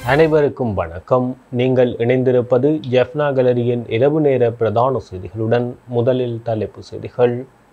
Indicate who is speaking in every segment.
Speaker 1: அனைவருக்கும் வணக்கம் நீங்கள் இணைந்திருப்பது ஜெஃப்னா கேலரியின் இரவு நேர பிரதான செய்திகளுடன் முதலில் தலைப்பு செய்திகள்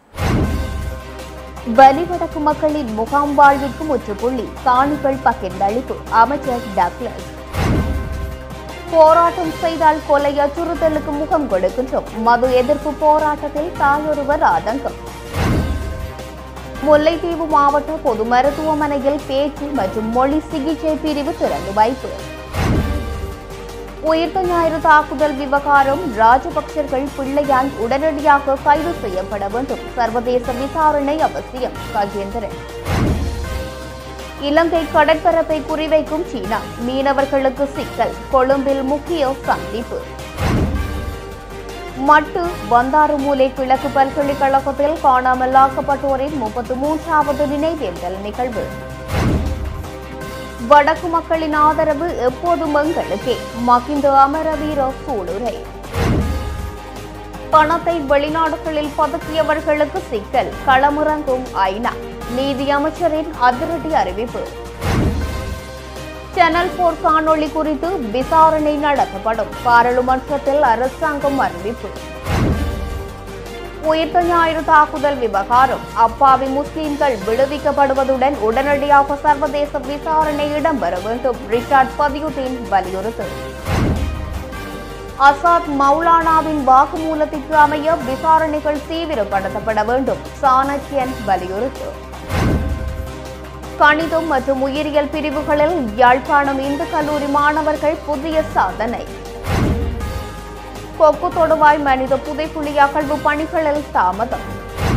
Speaker 2: வலிவடக்கு மக்களின் முகாம் வாழ்விற்கு முற்றுப்புள்ளி காணிகள் பகிர்ந்தளிப்பு அமைச்சர் டக்ளஸ் போராட்டம் செய்தால் கொலை அச்சுறுத்தலுக்கு முகம் கொடுக்கின்றோம் மது எதிர்ப்பு போராட்டத்தில் தாயொருவர் ஆதங்கம் முல்லைத்தீவு மாவட்ட பொது மருத்துவமனையில் பேச்சு மற்றும் மொழி சிகிச்சை பிரிவு திறந்து வைப்பு உயிர்த்த ஞாயிறு தாக்குதல் விவகாரம் ராஜபக்சர்கள் பிள்ளையான் உடனடியாக கைது செய்யப்பட வேண்டும் சர்வதேச விசாரணை அவசியம் கஜேந்திரன் இலங்கை கடற்பரப்பை குறிவைக்கும் சீனா மீனவர்களுக்கு சிக்கல் கொழும்பில் முக்கிய சந்திப்பு மட்டு பந்தாருமூலை கிழக்கு பல்கலைக்கழகத்தில் காணாமல் ஆக்கப்பட்டோரின் முப்பத்து மூன்றாவது நினைவேந்தல் நிகழ்வு வடக்கு மக்களின் ஆதரவு எப்போதும் எங்களுக்கே மகிந்த அமரவீர சூளுரை பணத்தை வெளிநாடுகளில் பதுக்கியவர்களுக்கு சிக்கல் களமிறங்கும் ஐநா நீதி அமைச்சரின் அதிரடி அறிவிப்பு சேனல் போர் காணொளி குறித்து விசாரணை நடத்தப்படும் பாராளுமன்றத்தில் அரசாங்கம் அறிவிப்பு உயிர்த்த ஞாயிறு தாக்குதல் விவகாரம் அப்பாவி முஸ்லிம்கள் விடுவிக்கப்படுவதுடன் உடனடியாக சர்வதேச விசாரணை இடம்பெற வேண்டும் ரிஷாட் பதியுதீன் வலியுறுத்து அசாத் மௌலானாவின் வாக்குமூலத்திற்கு அமைய விசாரணைகள் தீவிரப்படுத்தப்பட வேண்டும் சாணக்கியன் வலியுறுத்து கணிதம் மற்றும் உயிரியல் பிரிவுகளில் யாழ்ப்பாணம் இந்து கல்லூரி மாணவர்கள் புதிய சாதனை கொக்கு தொடுவாய் மனித புதைக்குழி அகழ்வு பணிகளில் தாமதம்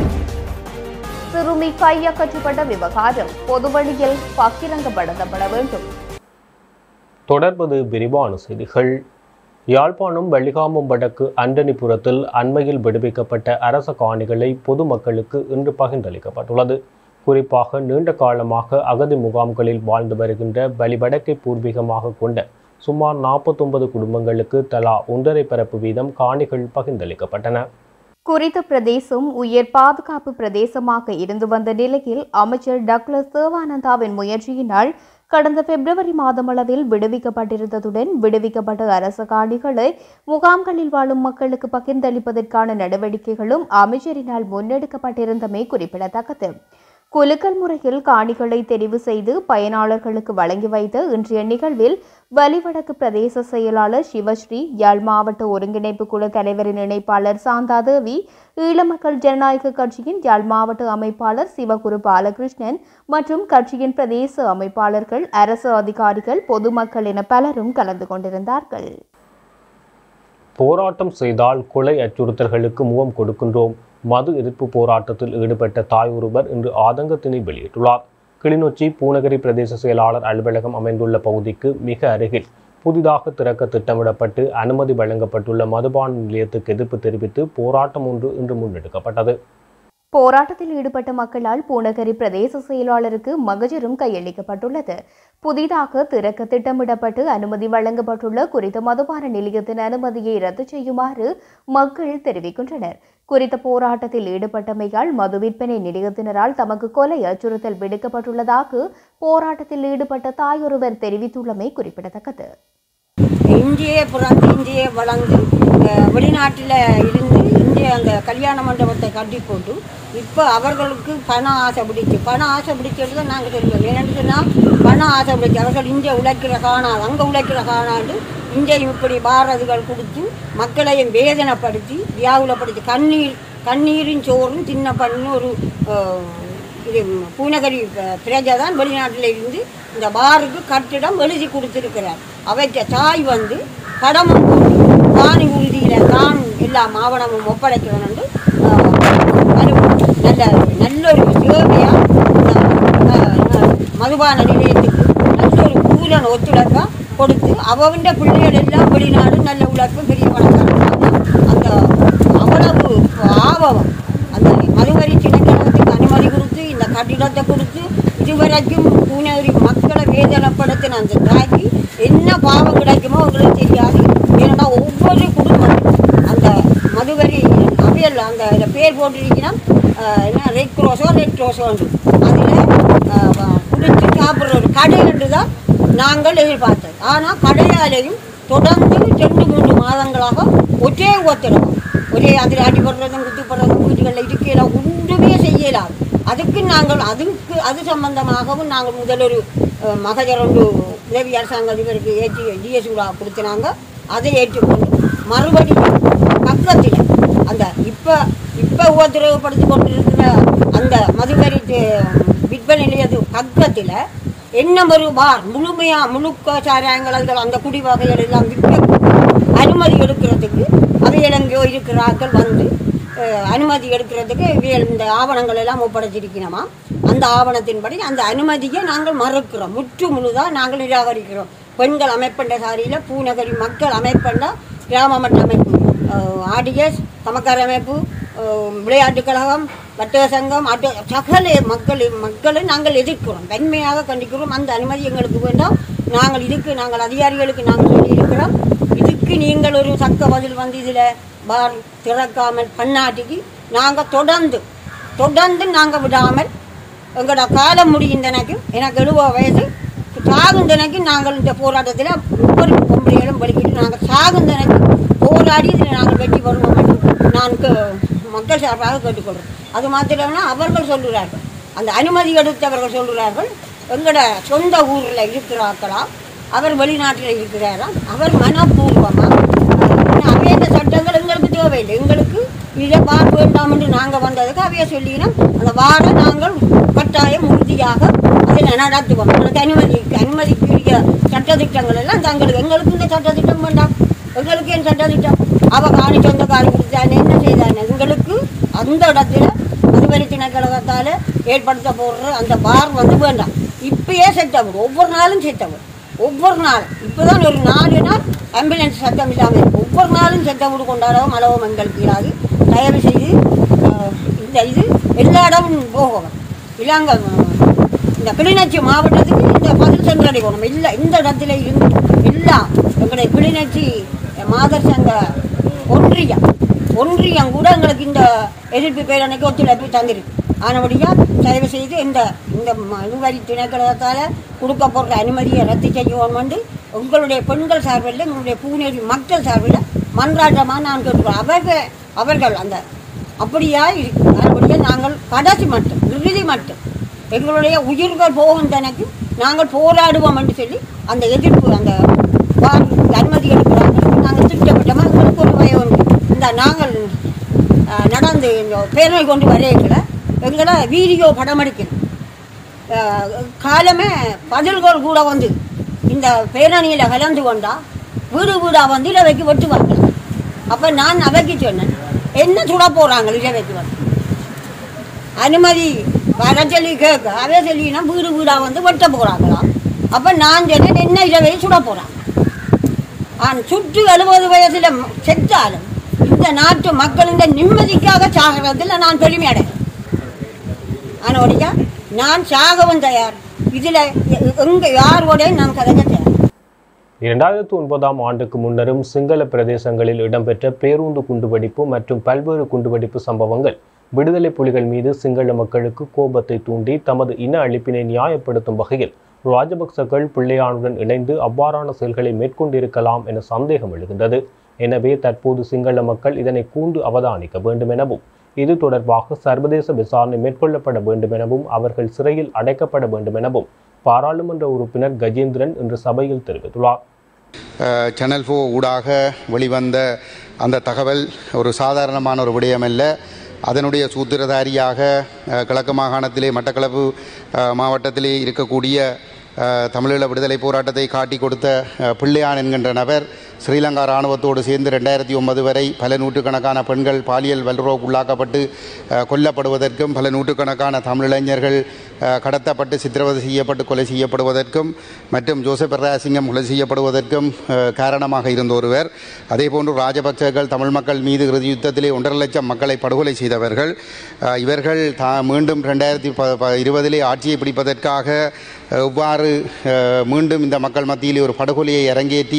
Speaker 2: சிறுமி கையகற்றப்பட்ட விவகாரம் பொதுவழியில் பகிரங்கப்படுத்தப்பட வேண்டும்
Speaker 1: தொடர்பது விரிவான செய்திகள் யாழ்ப்பாணம் வெள்ளிகாமம் வடக்கு அண்டனிபுரத்தில் அண்மையில் விடுவிக்கப்பட்ட அரச காணிகளை பொதுமக்களுக்கு இன்று பகிர்ந்தளிக்கப்பட்டுள்ளது குறிப்பாக நீண்ட காலமாக அகதி முகாம்களில் வாழ்ந்து வருகின்ற வலிவடக்கை பூர்வீகமாக கொண்ட சுமார் நாற்பத்தொன்பது குடும்பங்களுக்கு தலா ஒன்றரை பரப்பு வீதம் காணிகள் பகிர்ந்தளிக்கப்பட்டன
Speaker 2: குறித்த பிரதேசம் உயர் பாதுகாப்பு பிரதேசமாக இருந்து வந்த நிலையில் அமைச்சர் டக்ளஸ் தேவானந்தாவின் முயற்சியினால் கடந்த பிப்ரவரி மாதமளவில் விடுவிக்கப்பட்டிருந்ததுடன் விடுவிக்கப்பட்ட அரச காணிகளை முகாம்களில் வாழும் மக்களுக்கு பகிர்ந்தளிப்பதற்கான நடவடிக்கைகளும் அமைச்சரினால் முன்னெடுக்கப்பட்டிருந்தமை குறிப்பிடத்தக்கது குலுக்கல் முறையில் காணிகளை தெரிவு செய்து பயனாளர்களுக்கு வழங்கி வைத்த இன்றைய நிகழ்வில் வலிவடக்கு பிரதேச செயலாளர் சிவஸ்ரீ யாழ் மாவட்ட ஒருங்கிணைப்பு குழு தலைவரின் இணைப்பாளர் சாந்தாதேவி ஈழமக்கள் ஜனநாயக கட்சியின் யாழ் மாவட்ட அமைப்பாளர் சிவகுரு பாலகிருஷ்ணன் மற்றும் கட்சியின் பிரதேச அமைப்பாளர்கள் அரசு அதிகாரிகள் பொதுமக்கள் என பலரும் கலந்து கொண்டிருந்தார்கள்
Speaker 1: போராட்டம் செய்தால் கொலை அச்சுறுத்தல்களுக்கு முகம் கொடுக்கின்றோம் மது எதிர்ப்பு போராட்டத்தில் ஈடுபட்ட தாய் ஒருவர் இன்று ஆதங்கத்தினை வெளியிட்டுள்ளார் கிளிநொச்சி பூநகரி பிரதேச செயலாளர் அலுவலகம் அமைந்துள்ள பகுதிக்கு மிக அருகில் புதிதாக திறக்க திட்டமிடப்பட்டு அனுமதி வழங்கப்பட்டுள்ள மதுபான நிலையத்துக்கு எதிர்ப்பு தெரிவித்து போராட்டம் ஒன்று இன்று முன்னெடுக்கப்பட்டது
Speaker 2: போராட்டத்தில் ஈடுபட்ட மக்களால் பூநகரி பிரதேச செயலாளருக்கு மகஜரும் கையளிக்கப்பட்டுள்ளது புதிதாக திறக்க திட்டமிடப்பட்டு அனுமதி வழங்கப்பட்டுள்ள குறித்த மதுபான நிலையத்தின் அனுமதியை ரத்து செய்யுமாறு மக்கள் தெரிவிக்கின்றனர் குறித்த போராட்டத்தில் ஈடுபட்டமையால் மது விற்பனை நிலையத்தினரால் தமக்கு கொலை அச்சுறுத்தல் விடுக்கப்பட்டுள்ளதாக போராட்டத்தில் ஈடுபட்ட தாயொருவர் தெரிவித்துள்ளமை குறிப்பிடத்தக்கது
Speaker 3: இந்தியே பிறந்து இந்தியே வளர்ந்து அஹ், வெளிநாட்டில் இருந்து இந்திய அந்த கல்யாண மண்டபத்தை கட்டி போட்டு இப்போ அவர்களுக்கு பண ஆசை பிடிச்சு பண ஆசை பிடிச்சது தான் நாங்கள் சொல்லுவோம் ஏன்னு சொன்னால் பண ஆசை பிடிச்சு அவர்கள் இங்கே உழைக்கிற காணாது அங்கே உழைக்கிற காணாண்டு இங்கேயும் இப்படி பாரதிகள் கொடுத்து மக்களையும் வேதனைப்படுத்தி வியாகுலப்படுத்தி கண்ணீர் கண்ணீரின் சோறும் சின்ன பண்ணு ஒரு அஹ், இது பூநகரி ப- பிரஜை தான் வெளிநாட்டில் இருந்து இந்த பாருக்கு கட்டிடம் எழுதி கொடுத்திருக்கிறார் அவைக்க தாய் வந்து கடமும் போட்டு காணி உறுதியில் தான் எல்லா ஆவணமும் ஒப்படைக்கணும் என்று நல்ல நல்ல ஒரு சேவையாக மதுபான நிலையத்துக்கு நல்ல ஒரு கூலன் ஒத்துழைப்பாக கொடுத்து அவவிண்ட பிள்ளைகள் எல்லாம் வெளிநாடு நல்ல உழைப்பு பெரிய பணக்காரங்க அந்த அவ்வளவு ஆபவம் அந்த மதுவரி திணைக்களத்துக்கு அனுமதி கொடுத்து இந்த கட்டிடத்தை கொடுத்து இதுவரைக்கும் பூனேரி மக்களை வேதனைப்படுத்தின அந்த தாய்க்கு என்ன பாவம் கிடைக்குமோ அவங்களுக்கு தெரியாது ஏன்னா ஒவ்வொரு குடும்பம் அந்த மதுவரி அவையல் அந்த இதுல பேர் போட்டிருக்கீங்கன்னா என்ன ரெட் க்ரோஸோ ரெட் க்ரோஸோ அதில் குடிச்சு சாப்பிட்ற ஒரு கடை தான் நாங்கள் எதிர்பார்த்தது ஆனால் கடையாலையும் தொடர்ந்து ரெண்டு மூன்று மாதங்களாக ஒரே ஒத்துறோம் ஒரே அதில் அடிபடுறதும் குத்துப்படுறதும் வீடுகளில் இருக்கலாம் ஒன்றுமே செய்யலாம் அதுக்கு நாங்கள் அதுக்கு அது சம்பந்தமாகவும் நாங்கள் முதலொரு அஹ், மகஜர் ஒன்று உதவி அரசாங்க அதிபருக்கு ஏற்றி டிஎஸ் கொடுத்தினாங்க அதை ஏற்றுக்கொண்டு மறுபடியும் பக்கத்தில் அந்த இப்போ இப்போ உபத்திரவப்படுத்தி கொண்டிருக்கிற அந்த மதுவரி விற்பனை நிலையத்து பக்கத்தில் என்ன ஒரு பார் முழுமையா முழுக்க சாராயங்கள் அதுகள் அந்த குடி வகைகள் எல்லாம் விற்க அனுமதி எடுக்கிறதுக்கு அவைகள் எங்கேயோ இருக்கிறார்கள் வந்து அஹ், அனுமதி எடுக்கிறதுக்கு இவைகள் இந்த ஆவணங்கள் எல்லாம் ஒப்படைச்சிருக்கணுமா அந்த ஆவணத்தின்படி அந்த அனுமதியை நாங்கள் மறுக்கிறோம் முற்று முழுதாக நாங்கள் நிராகரிக்கிறோம் பெண்கள் அமைப்பண்ட சாரியில் பூநகரி மக்கள் அமைப்பண்ட கிராம மட்ட அமைப்பு ஆடிஎஸ் சமக்கார அமைப்பு அஹ், விளையாட்டுக் கழகம் வர்த்தக சங்கம் ஆட்டோ சகல மக்கள் மக்களை நாங்கள் எதிர்க்கிறோம் வன்மையாக கண்டிக்கிறோம் அந்த அனுமதி எங்களுக்கு வேண்டாம் நாங்கள் இதுக்கு நாங்கள் அதிகாரிகளுக்கு நாங்கள் சொல்லியிருக்கிறோம் இதுக்கு நீங்கள் ஒரு சக்க பதில் வந்து இதில் பார் திறக்காமல் பண்ணாட்டிக்கு நாங்கள் தொடர்ந்து தொடர்ந்து நாங்கள் விடாமல் எங்களோட காலம் முடிகின்றனைக்கும் எனக்கு எழுபது வயசு சாகுந்தனைக்கு நாங்கள் இந்த போராட்டத்தில் ஒவ்வொரு பொம்பளைகளும் வலிக்கிட்டு நாங்கள் சாகுந்தனைக்கு போராடி இதில் நாங்கள் வெற்றி பெறுவோம் என்று நான் க- மக்கள் சார்பாக கேட்டுக்கொள்கிறோம் அது மாத்திரம்னா அவர்கள் சொல்கிறார்கள் அந்த அனுமதி எடுத்தவர்கள் சொல்கிறார்கள் எங்களோட சொந்த ஊரில் இருக்கிறார்களா அவர் வெளிநாட்டில் இருக்கிறாராம் அவர் மனப்பூர்வமாக அவைய சட்டங்கள் எங்களுக்கு தேவையில்லை எங்களுக்கு இதை வார வேண்டாம் என்று நாங்கள் வந்ததுக்கு அவைய சொல்லினோம் அந்த வார நாங்கள் கட்டாயம் உறுதியாக அதில் நடத்துவோம் எங்களுக்கு அனுமதி அனுமதிக்குரிய சட்டத்திட்டங்கள் எல்லாம் தங்களுக்கு எங்களுக்கு இந்த சட்டத்திட்டம் வேண்டாம் எங்களுக்கு என் சட்டத்திட்டம் அவ காணி சொந்தக்காரி கொடுத்தானே என்ன செய்தானே எங்களுக்கு அந்த இடத்துல மதுவரி திணைக்கழகத்தால் ஏற்படுத்த போடுற அந்த பார் வந்து வேண்டாம் இப்பயே செத்தவர் ஒவ்வொரு நாளும் செத்தவர் ஒவ்வொரு நாள் இப்போதான் ஒரு நாலு நாள் ஆம்புலன்ஸ் சத்தம் இல்லாமல் இருக்கு ஒவ்வொரு நாளும் செத்த வீடு கொண்டாடவும் அளவும் எங்களுக்கு இல்லாது தயவு செய்து அஹ், இந்த இது எல்லா இடமும் போகணும் இல்லாங்க இந்த கிளிநொச்சி மாவட்டத்துக்கு இந்த பதில் சென்றடைக்கணும் இல்லை இந்த இடத்துல இருந்து எல்லாம் எங்களுடைய கிளிநொச்சி மாதர் சங்க ஒன்றியம் ஒன்றியம் கூட எங்களுக்கு இந்த எதிர்ப்பு பேரணிக்கு ஒத்துழைப்பு தந்திருக்கு ஆனபடியா தயவு செய்து இந்த இந்த மனுவரி திணைக்களத்தால் கொடுக்கப்படுற அனுமதியை ரத்து செய்யணும் என்று உங்களுடைய பெண்கள் சார்பில் உங்களுடைய பூநேரி மக்கள் சார்பில் மன்றாட்டமாக நான் கேட்டுக்கிறோம் அவர்கள் அவர்கள் அந்த அப்படியா இருக்கு அதுபடியே நாங்கள் கடைசி மட்டும் இறுதி மட்டும் எங்களுடைய உயிர்கள் போகும் தனக்கு நாங்கள் போராடுவோம் என்று சொல்லி அந்த எதிர்ப்பு அந்த வா- அனுமதி எடுக்கிறாங்க நாங்கள் திட்டமிட்டமாக எங்களுக்கு ஒரு பயம் உண்டு இந்த நாங்கள் அஹ், நடந்து இந்த பேரணி கொண்டு வரையில எங்களை வீடியோ படம் எடுக்கணும் அஹ், காலமே பதில்கள் கூட வந்து இந்த பேரணியில் கலந்து கொண்டா வீடு வீடாக வந்து இலவைக்கு வெட்டுவாங்க அப்போ நான் அவைக்கு சொன்னேன் என்ன சுட போகிறாங்க இலவைக்கு வந்து அனுமதி வர சொல்லி கேட்க அவே சொல்லினா வீடு வீடாக வந்து வெட்ட போகிறாங்களாம் அப்போ நான் சொன்னேன் என்ன இலவை சுட போகிறாங்க ஆன் சுற்று எழுபது வயசுல ம- செத்தாலும் இந்த நாட்டு மக்களின் நிம்மதிக்காக சாகிறதுல நான் பெருமை அடைகிறேன் ஆனோடியா நான் சாகவும் தயார் இதில் எங்க யாரோட நான் கதைக்க தயார்
Speaker 1: இரண்டாயிரத்து ஒன்பதாம் ஆண்டுக்கு முன்னரும் சிங்கள பிரதேசங்களில் இடம்பெற்ற பேருந்து குண்டுவெடிப்பு மற்றும் பல்வேறு குண்டுவெடிப்பு சம்பவங்கள் விடுதலை புலிகள் மீது சிங்கள மக்களுக்கு கோபத்தை தூண்டி தமது இன அழிப்பினை நியாயப்படுத்தும் வகையில் ராஜபக்சர்கள் பிள்ளையானுடன் இணைந்து அவ்வாறான செயல்களை மேற்கொண்டிருக்கலாம் என சந்தேகம் எழுகின்றது எனவே தற்போது சிங்கள மக்கள் இதனை கூர்ந்து அவதானிக்க வேண்டும் எனவும் இது தொடர்பாக சர்வதேச விசாரணை மேற்கொள்ளப்பட வேண்டும் எனவும் அவர்கள் சிறையில் அடைக்கப்பட வேண்டும் எனவும் பாராளுமன்ற உறுப்பினர் கஜேந்திரன் இன்று சபையில் தெரிவித்துள்ளார்
Speaker 4: அஹ், சேனல் ஃபோ ஊடாக வெளிவந்த அந்த தகவல் ஒரு சாதாரணமான ஒரு விடயமல்ல அதனுடைய சூத்திரதாரியாக அஹ், கிழக்கு மாகாணத்திலே மட்டக்களப்பு அஹ், மாவட்டத்திலே இருக்கக்கூடிய அஹ், தமிழீழ விடுதலை போராட்டத்தை காட்டி கொடுத்த அஹ், பிள்ளையான் என்கின்ற நபர் ஸ்ரீலங்கா இராணுவத்தோடு சேர்ந்து ரெண்டாயிரத்தி ஒன்பது வரை பல நூற்றுக்கணக்கான பெண்கள் பாலியல் வல்லுறவுக்கு உள்ளாக்கப்பட்டு அஹ், கொல்லப்படுவதற்கும் பல நூற்றுக்கணக்கான தமிழிளைஞர்கள் அஹ், கடத்தப்பட்டு சித்திரவதை செய்யப்பட்டு கொலை செய்யப்படுவதற்கும் மற்றும் ஜோசப் பிரதாசிங்கம் கொலை செய்யப்படுவதற்கும் அஹ், காரணமாக இருந்த ஒருவர் அதேபோன்று ராஜபக்சர்கள் தமிழ் மக்கள் மீது இறுதி யுத்தத்திலே ஒன்றரை லட்சம் மக்களை படுகொலை செய்தவர்கள் அஹ், இவர்கள் தா மீண்டும் ரெண்டாயிரத்தி ப ப- இருபதிலே ஆட்சியை பிடிப்பதற்காக அஹ், எவ்வாறு அஹ், மீண்டும் இந்த மக்கள் மத்தியிலே ஒரு படுகொலையை அரங்கேற்றி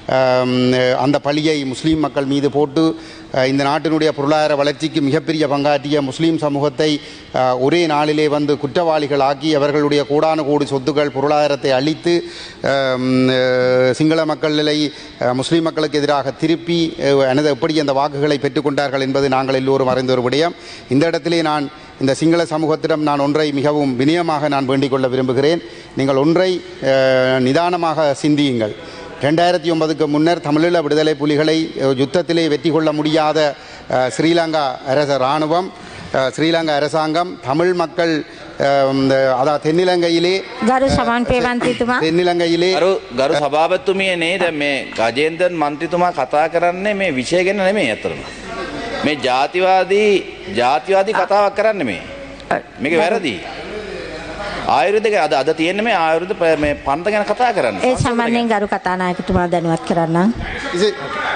Speaker 4: ஆம், அந்த பழியை முஸ்லீம் மக்கள் மீது போட்டு அஹ், இந்த நாட்டினுடைய பொருளாதார வளர்ச்சிக்கு மிகப்பெரிய பங்காற்றிய முஸ்லீம் சமூகத்தை அஹ், ஒரே நாளிலே வந்து குற்றவாளிகள் ஆக்கி அவர்களுடைய கோடானு கோடி சொத்துக்கள் பொருளாதாரத்தை அழித்து ஆம், அஹ், சிங்கள மக்களை அஹ், முஸ்லீம் மக்களுக்கு எதிராக திருப்பி அஹ், எனது எப்படி அந்த வாக்குகளை பெற்றுக்கொண்டார்கள் என்பது நாங்கள் எல்லோரும் அறிந்த ஒரு விடயம் இந்த இடத்திலே நான் இந்த சிங்கள சமூகத்திடம் நான் ஒன்றை மிகவும் வினயமாக நான் வேண்டிக் கொள்ள விரும்புகிறேன் நீங்கள் ஒன்றை அஹ், நிதானமாக சிந்தியுங்கள் ரெண்டாயிரத்தி ஒன்பதுக்கு முன்னர் தமிழீழ விடுதலை புலிகளை அஹ், யுத்தத்திலே வெற்றி கொள்ள முடியாத அஹ், ஸ்ரீலங்கா அரச இராணுவம் அஹ், ஸ்ரீலங்கா அரசாங்கம் தமிழ் மக்கள் அஹ், இந்த அதாவது தென்னிலங்கையிலே
Speaker 5: ගරු සමන් පේවන්තිතුමා
Speaker 4: தென்னிலங்கையிலே
Speaker 6: ගරු ගරු සභාපත්තුමිය නේද මේ ගජේන්දර් මන්ත්‍රීතුමා කතා කරන්නේ මේ විෂය ගැන නෙමෙයි අතරම. මේ ජාතිවාදී ජාතිවාදී කතාවක් කරන්න මේ. මේක වැරදි. ආයුර්ද අද අද තියෙන මේ ආයුර්ද ප- මේ පන්ත ගැන කතා කරන්න.
Speaker 5: ඒ සම්බන්ධයෙන් ගරු කතානායකතුමා දැනුවත් කරන්න.
Speaker 4: இது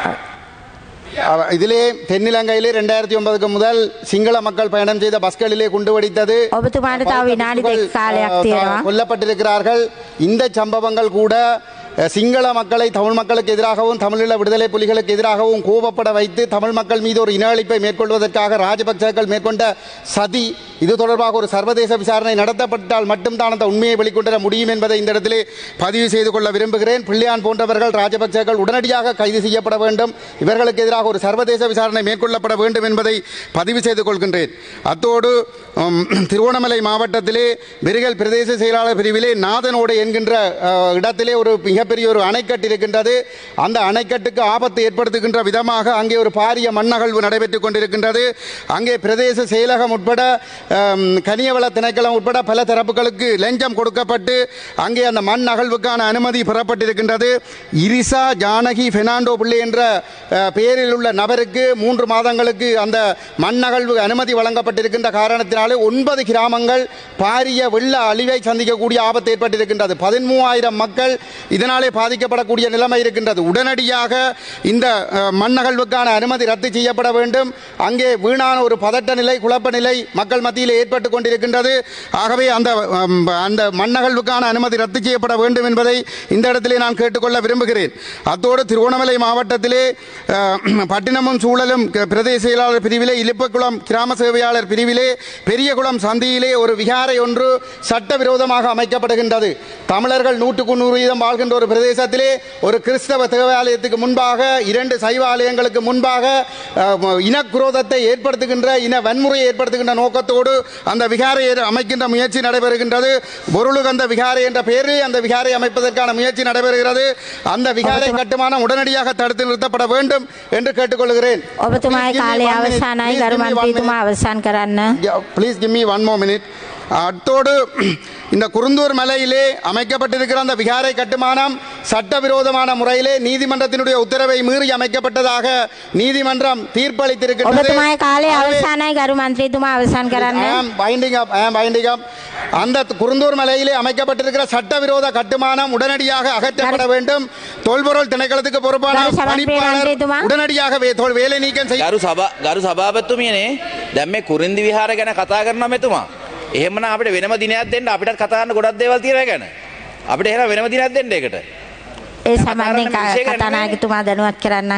Speaker 4: அவ- இதிலே தென்னிலங்கையிலே ரெண்டாயிரத்தி ஒன்பதுக்கு முதல் சிங்கள மக்கள் பயணம் செய்த பஸ்களிலே குண்டு வெடித்தது
Speaker 5: ඔබතුමාට තව විනාඩි දෙක කාලයක්
Speaker 4: அஹ்,
Speaker 5: තියෙනවා.
Speaker 4: கொல்லப்பட்டிருக்கிறார்கள் இந்த சம்பவங்கள் கூட அஹ், சிங்கள மக்களை தமிழ் மக்களுக்கு எதிராகவும் தமிழீழ விடுதலை புலிகளுக்கு எதிராகவும் கோபப்பட வைத்து தமிழ் மக்கள் மீது ஒரு இன அழிப்பை மேற்கொள்வதற்காக ராஜபக்சர்கள் மேற்கொண்ட சதி இது தொடர்பாக ஒரு சர்வதேச விசாரணை நடத்தப்பட்டால் மட்டும்தான் அந்த உண்மையை வெளிக்கொண்டு வர முடியும் என்பதை இந்த இடத்திலே பதிவு செய்து கொள்ள விரும்புகிறேன் பிள்ளையான் போன்றவர்கள் ராஜபக்சர்கள் உடனடியாக கைது செய்யப்பட வேண்டும் இவர்களுக்கு எதிராக ஒரு சர்வதேச விசாரணை மேற்கொள்ளப்பட வேண்டும் என்பதை பதிவு செய்து கொள்கின்றேன் அத்தோடு உம், திருவண்ணாமலை மாவட்டத்திலே பெருகல் பிரதேச செயலாளர் பிரிவிலே நாதனோடு என்கின்ற அஹ், இடத்திலே ஒரு மிகப்பெரிய ஒரு அணைக்கட்டு இருக்கின்றது அந்த அணைக்கட்டுக்கு ஆபத்தை ஏற்படுத்துகின்ற விதமாக அங்கே ஒரு பாரிய மண்ணகழ்வு நடைபெற்றுக் கொண்டிருக்கின்றது அங்கே பிரதேச செயலகம் உட்பட அம், கனியவள திணைக்களம் உட்பட பல தரப்புகளுக்கு லஞ்சம் கொடுக்கப்பட்டு அங்கே அந்த மண் அகழ்வுக்கான அனுமதி பெறப்பட்டிருக்கின்றது இரிசா ஜானகி பெர்னாண்டோ பிள்ளை என்ற அஹ், பெயரில் உள்ள நபருக்கு மூன்று மாதங்களுக்கு அந்த மண் அகழ்வு அனுமதி வழங்கப்பட்டிருக்கின்ற காரணத்தினாலே ஒன்பது கிராமங்கள் பாரிய வெள்ள அழிவை சந்திக்கக்கூடிய ஆபத்து ஏற்பட்டிருக்கின்றது பதிமூவாயிரம் மக்கள் இதனாலே பாதிக்கப்படக்கூடிய நிலைமை இருக்கின்றது உடனடியாக இந்த அஹ், மண் அகழ்வுக்கான அனுமதி ரத்து செய்யப்பட வேண்டும் அங்கே வீணான ஒரு பதட்ட நிலை குழப்ப நிலை மக்கள் மத்தியில் ஏற்பட்டு கொண்டிருக்கின்றது ஆகவே அந்த அம், அந்த மண்ணகழ்வுக்கான அனுமதி ரத்து செய்யப்பட வேண்டும் என்பதை இந்த இடத்திலே நான் கேட்டுக்கொள்ள விரும்புகிறேன் அத்தோடு திருவண்ணாமலை மாவட்டத்திலே அஹ், பட்டினமும் சூழலும் க- பிரதேச செயலாளர் பிரிவிலே இலிப்பக்குளம் கிராம சேவையாளர் பிரிவிலே பெரியகுளம் சந்தியிலே ஒரு விகாரை ஒன்று சட்டவிரோதமாக அமைக்கப்படுகின்றது தமிழர்கள் நூற்றுக்கு நூறு வீதம் வாழ்கின்ற ஒரு பிரதேசத்திலே ஒரு கிறிஸ்தவ தேவாலயத்துக்கு முன்பாக இரண்டு சைவ ஆலயங்களுக்கு முன்பாக அஹ், இனக்குரோதத்தை ஏற்படுத்துகின்ற இன வன்முறையை ஏற்படுத்துகின்ற நோக்கத்தோடு அந்த விகாரை அமைக்கின்ற முயற்சி நடைபெறுகின்றது பொருளுகந்த விகாரை என்ற பெயரில் அந்த விகாரை அமைப்பதற்கான முயற்சி நடைபெறுகிறது அந்த விகாரை கட்டுமானம் உடனடியாக தடுத்து நிறுத்தப்பட வேண்டும் என்று கேட்டுக்கொள்கிறேன்
Speaker 5: ඔබතුමායි කාලය අවසානයි ගරු මන්ත්‍රීතුමා අවසන් කරන්න.
Speaker 4: Please give me one more minute அத்தோடு இந்த குருந்தூர் மலையிலே அமைக்கப்பட்டிருக்கிற அந்த விகாரை கட்டுமானம் சட்டவிரோதமான முறையிலே நீதிமன்றத்தினுடைய உத்தரவை மீறி அமைக்கப்பட்டதாக நீதிமன்றம் தீர்ப்பளித்திருக்கிறது
Speaker 5: ඔබතුමායි කාලය අවසානයි ගරු මන්ත්‍රීතුමා අවසන් කරන්න.
Speaker 4: பைண்டிங் அப் பைண்டிங் அப் அந்த குருந்தூர் மலையிலே அமைக்கப்பட்டிருக்கிற சட்டவிரோத கட்டுமானம் உடனடியாக அகற்றப்பட வேண்டும் தொல்பொருள் திணைக்களத்துக்கு பொறுப்பான
Speaker 5: கரு சமன்
Speaker 4: பணிப்பாளர்
Speaker 5: பேரந்தித்துமா.
Speaker 4: உடனடியாக வே- தொல்- வேலை நீக்கம் செய்ய
Speaker 6: ගරු සභා ගරු සභාපත්තුමියනේ දැන් මේ කුරින්දි විහාර ගැන කතා කරනවා මෙතුමා. එහෙමනම් අපිට වෙනම දිනයක් දෙන්න අපිටත් කතා කරන්න ගොඩක් දේවල් තියෙනවා ඒ ගැන. අපිට එහෙනම් වෙනම දිනයක් දෙන්න ඒකට.
Speaker 5: ඒ සම්බන්ධයෙන්
Speaker 6: කතාරන්න විෂය ගැන
Speaker 5: කතානායකතුමා දැනුවත් කරන්න.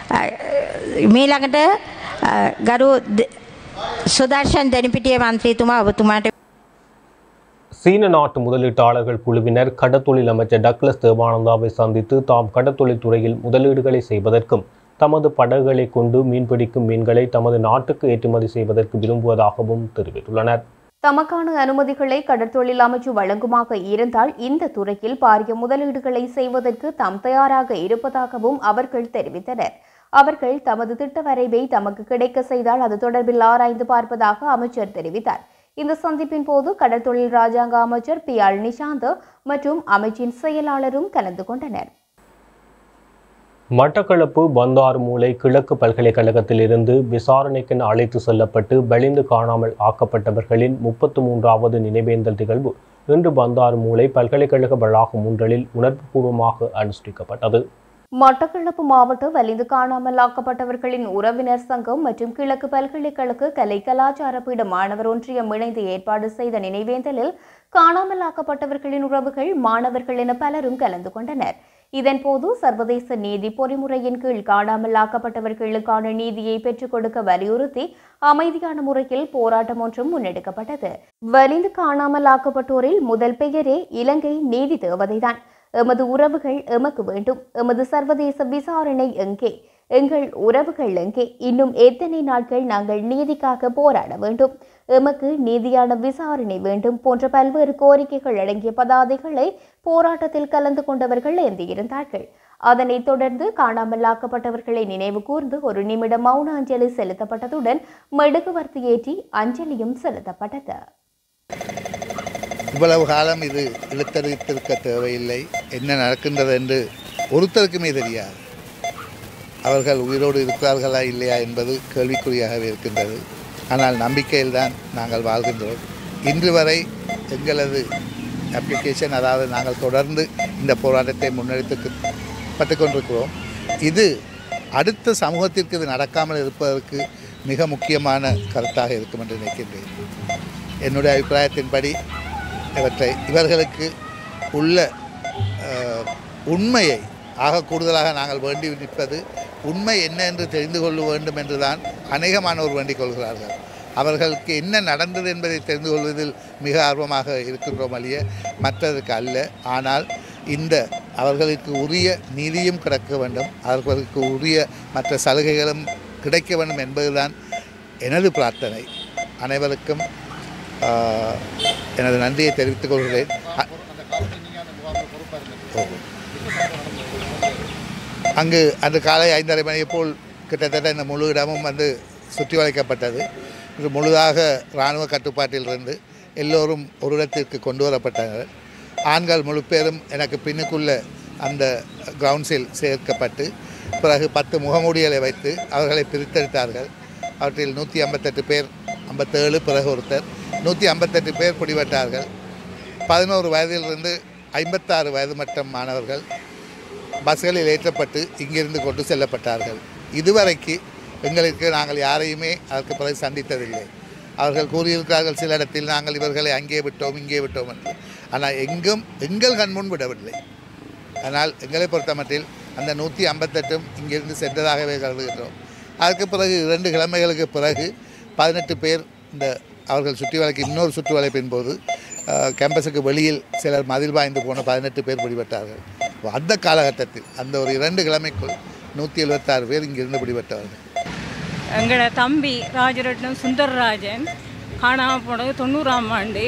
Speaker 5: මීළඟට අ, ගරු ද- සුදර්ශන් දෙනිපිටිය මන්ත්‍රීතුමා ඔබතුමාට
Speaker 1: சீன நாட்டு முதலீட்டாளர்கள் குழுவினர் கடத்தொழில் அமைச்சர் டக்ளஸ் தேவானந்தாவை சந்தித்து தாம் கடத்தொழில் துறையில் முதலீடுகளை செய்வதற்கும் தமது படகுகளை கொண்டு மீன்பிடிக்கும் மீன்களை தமது நாட்டுக்கு ஏற்றுமதி செய்வதற்கு விரும்புவதாகவும் தெரிவித்துள்ளனர்
Speaker 2: தமக்கான அனுமதிகளை கடற்தொழில் அமைச்சு வழங்குமாக இருந்தால் இந்த துறையில் பாரிய முதலீடுகளை செய்வதற்கு தாம் தயாராக இருப்பதாகவும் அவர்கள் தெரிவித்தனர் அவர்கள் தமது திட்ட வரைவை தமக்கு கிடைக்க செய்தால் அது தொடர்பில் ஆராய்ந்து பார்ப்பதாக அமைச்சர் தெரிவித்தார் இந்த சந்திப்பின் போது கடற்தொழில் ராஜாங்க அமைச்சர் பி ஆர் நிஷாந்த் மற்றும் அமைச்சின் செயலாளரும் கலந்து கொண்டனர்
Speaker 1: மட்டக்களப்பு பந்தார் மூலை கிழக்கு பல்கலைக்கழகத்தில் இருந்து விசாரணைக்கென அழைத்து செல்லப்பட்டு வலிந்து காணாமல் ஆக்கப்பட்டவர்களின் முப்பத்து மூன்றாவது நினைவேந்தல் நிகழ்வு இன்று பந்தார் மூலை பல்கலைக்கழக வளாகம் ஒன்றலில் உணர்வுபூர்வமாக அனுஷ்டிக்கப்பட்டது
Speaker 2: மட்டக்களப்பு மாவட்ட வலிந்து காணாமல் ஆக்கப்பட்டவர்களின் உறவினர் சங்கம் மற்றும் கிழக்கு பல்கலைக்கழக கலை கலாச்சார பீட மாணவர் ஒன்றியம் இணைந்து ஏற்பாடு செய்த நினைவேந்தலில் காணாமல் ஆக்கப்பட்டவர்களின் உறவுகள் மாணவர்கள் என பலரும் கலந்து கொண்டனர் இதன்போது சர்வதேச நீதி பொறிமுறையின் கீழ் காணாமல் ஆக்கப்பட்டவர்களுக்கான நீதியை பெற்றுக் கொடுக்க வலியுறுத்தி அமைதியான முறையில் போராட்டம் ஒன்றும் முன்னெடுக்கப்பட்டது வலிந்து காணாமல் ஆக்கப்பட்டோரில் முதல் பெயரே இலங்கை நீதி தேவதைதான் எமது உறவுகள் எமக்கு வேண்டும் எமது சர்வதேச விசாரணை எங்கே எங்கள் உறவுகள் எங்கே இன்னும் எத்தனை நாட்கள் நாங்கள் நீதிக்காக போராட வேண்டும் எமக்கு நீதியான விசாரணை வேண்டும் போன்ற பல்வேறு கோரிக்கைகள் அடங்கிய பதாதைகளை போராட்டத்தில் கலந்து கொண்டவர்கள் ஏந்தியிருந்தார்கள் அதனைத் தொடர்ந்து காணாமல் ஆக்கப்பட்டவர்களை நினைவு கூர்ந்து ஒரு நிமிடம் மௌன அஞ்சலி செலுத்தப்பட்டதுடன் மெழுகுவர்த்தி ஏற்றி அஞ்சலியும் செலுத்தப்பட்டது
Speaker 7: இவ்வளவு காலம் இது இழுத்தறித்திருக்க தேவையில்லை என்ன நடக்கின்றது என்று ஒருத்தருக்குமே தெரியாது அவர்கள் உயிரோடு இருக்கிறார்களா இல்லையா என்பது கேள்விக்குறியாகவே இருக்கின்றது ஆனால் நம்பிக்கையில்தான் நாங்கள் வாழ்கின்றோம் இன்று வரை எங்களது அப்ளிகேஷன் அதாவது நாங்கள் தொடர்ந்து இந்த போராட்டத்தை முன்னெடுத்து பட்டு கொண்டிருக்கிறோம் இது அடுத்த சமூகத்திற்கு இது நடக்காமல் இருப்பதற்கு மிக முக்கியமான கருத்தாக இருக்கும் என்று நினைக்கின்றேன் என்னுடைய அபிப்பிராயத்தின்படி இவற்றை இவர்களுக்கு உள்ள அஹ், உண்மையை ஆக கூடுதலாக நாங்கள் வேண்டி நிற்பது உண்மை என்ன என்று தெரிந்து கொள்ள வேண்டும் என்றுதான் அநேகமானோர் வேண்டிக் கொள்கிறார்கள் அவர்களுக்கு என்ன நடந்தது என்பதை தெரிந்து கொள்வதில் மிக ஆர்வமாக இருக்கின்றோம் அழிய மற்றதற்கு அல்ல ஆனால் இந்த அவர்களுக்கு உரிய நீதியும் கிடைக்க வேண்டும் அவர்களுக்கு உரிய மற்ற சலுகைகளும் கிடைக்க வேண்டும் என்பதுதான் எனது பிரார்த்தனை அனைவருக்கும் ஆஹ், எனது நன்றியை தெரிவித்துக் கொள்கிறேன் அ- ஓ. அங்கு அன்று காலை ஐந்தரை மணியை போல் கிட்டத்தட்ட இந்த முழு இடமும் வந்து சுற்றி வளைக்கப்பட்டது இது முழுதாக இராணுவ கட்டுப்பாட்டில் இருந்து எல்லோரும் ஒரு இடத்திற்கு கொண்டு வரப்பட்டார்கள் ஆண்கள் முழு பேரும் எனக்கு பின்னுக்குள்ள அந்த கிரவுண்ட்ஸில் சேர்க்கப்பட்டு பிறகு பத்து முகமூடிகளை வைத்து அவர்களை பிரித்தெடுத்தார்கள் அவற்றில் நூற்றி ஐம்பத்தெட்டு பேர் ஐம்பத்தேழு பிறகு ஒருத்தர் நூற்றி ஐம்பத்தெட்டு பேர் பிடிபட்டார்கள் பதினோரு வயதிலிருந்து ஐம்பத்தாறு வயது மட்டம் மாணவர்கள் பஸ்களில் ஏற்றப்பட்டு இங்கிருந்து கொண்டு செல்லப்பட்டார்கள் இதுவரைக்கு எங்களுக்கு நாங்கள் யாரையுமே அதற்கு பிறகு சந்தித்ததில்லை அவர்கள் கூறியிருக்கிறார்கள் சில இடத்தில் நாங்கள் இவர்களை அங்கே விட்டோம் இங்கே விட்டோம் என்று ஆனால் எங்கும் எங்கள் கண்முன் விடவில்லை ஆனால் எங்களை பொறுத்தமட்டில் அந்த நூற்றி ஐம்பத்தெட்டும் இங்கிருந்து சென்றதாகவே கருதுகின்றோம் அதுக்கு பிறகு இரண்டு கிழமைகளுக்கு பிறகு பதினெட்டு பேர் இந்த அவர்கள் சுற்றி வளைக்கு இன்னொரு சுற்றி வளைப்பின் போது அஹ், கேம்பஸுக்கு வெளியில் சிலர் மதில் பாய்ந்து போன பதினெட்டு பேர் பிடிபட்டார்கள் அந்த காலகட்டத்தில் அந்த ஒரு இரண்டு கிழமைக்குள் நூற்றி எழுபத்தாறு பேர் இங்கிருந்து பிடிபட்டவர்கள்
Speaker 8: எங்களோட தம்பி ராஜரட்னம் சுந்தரராஜன் காணாமல் போனது தொண்ணூறாம் ஆண்டு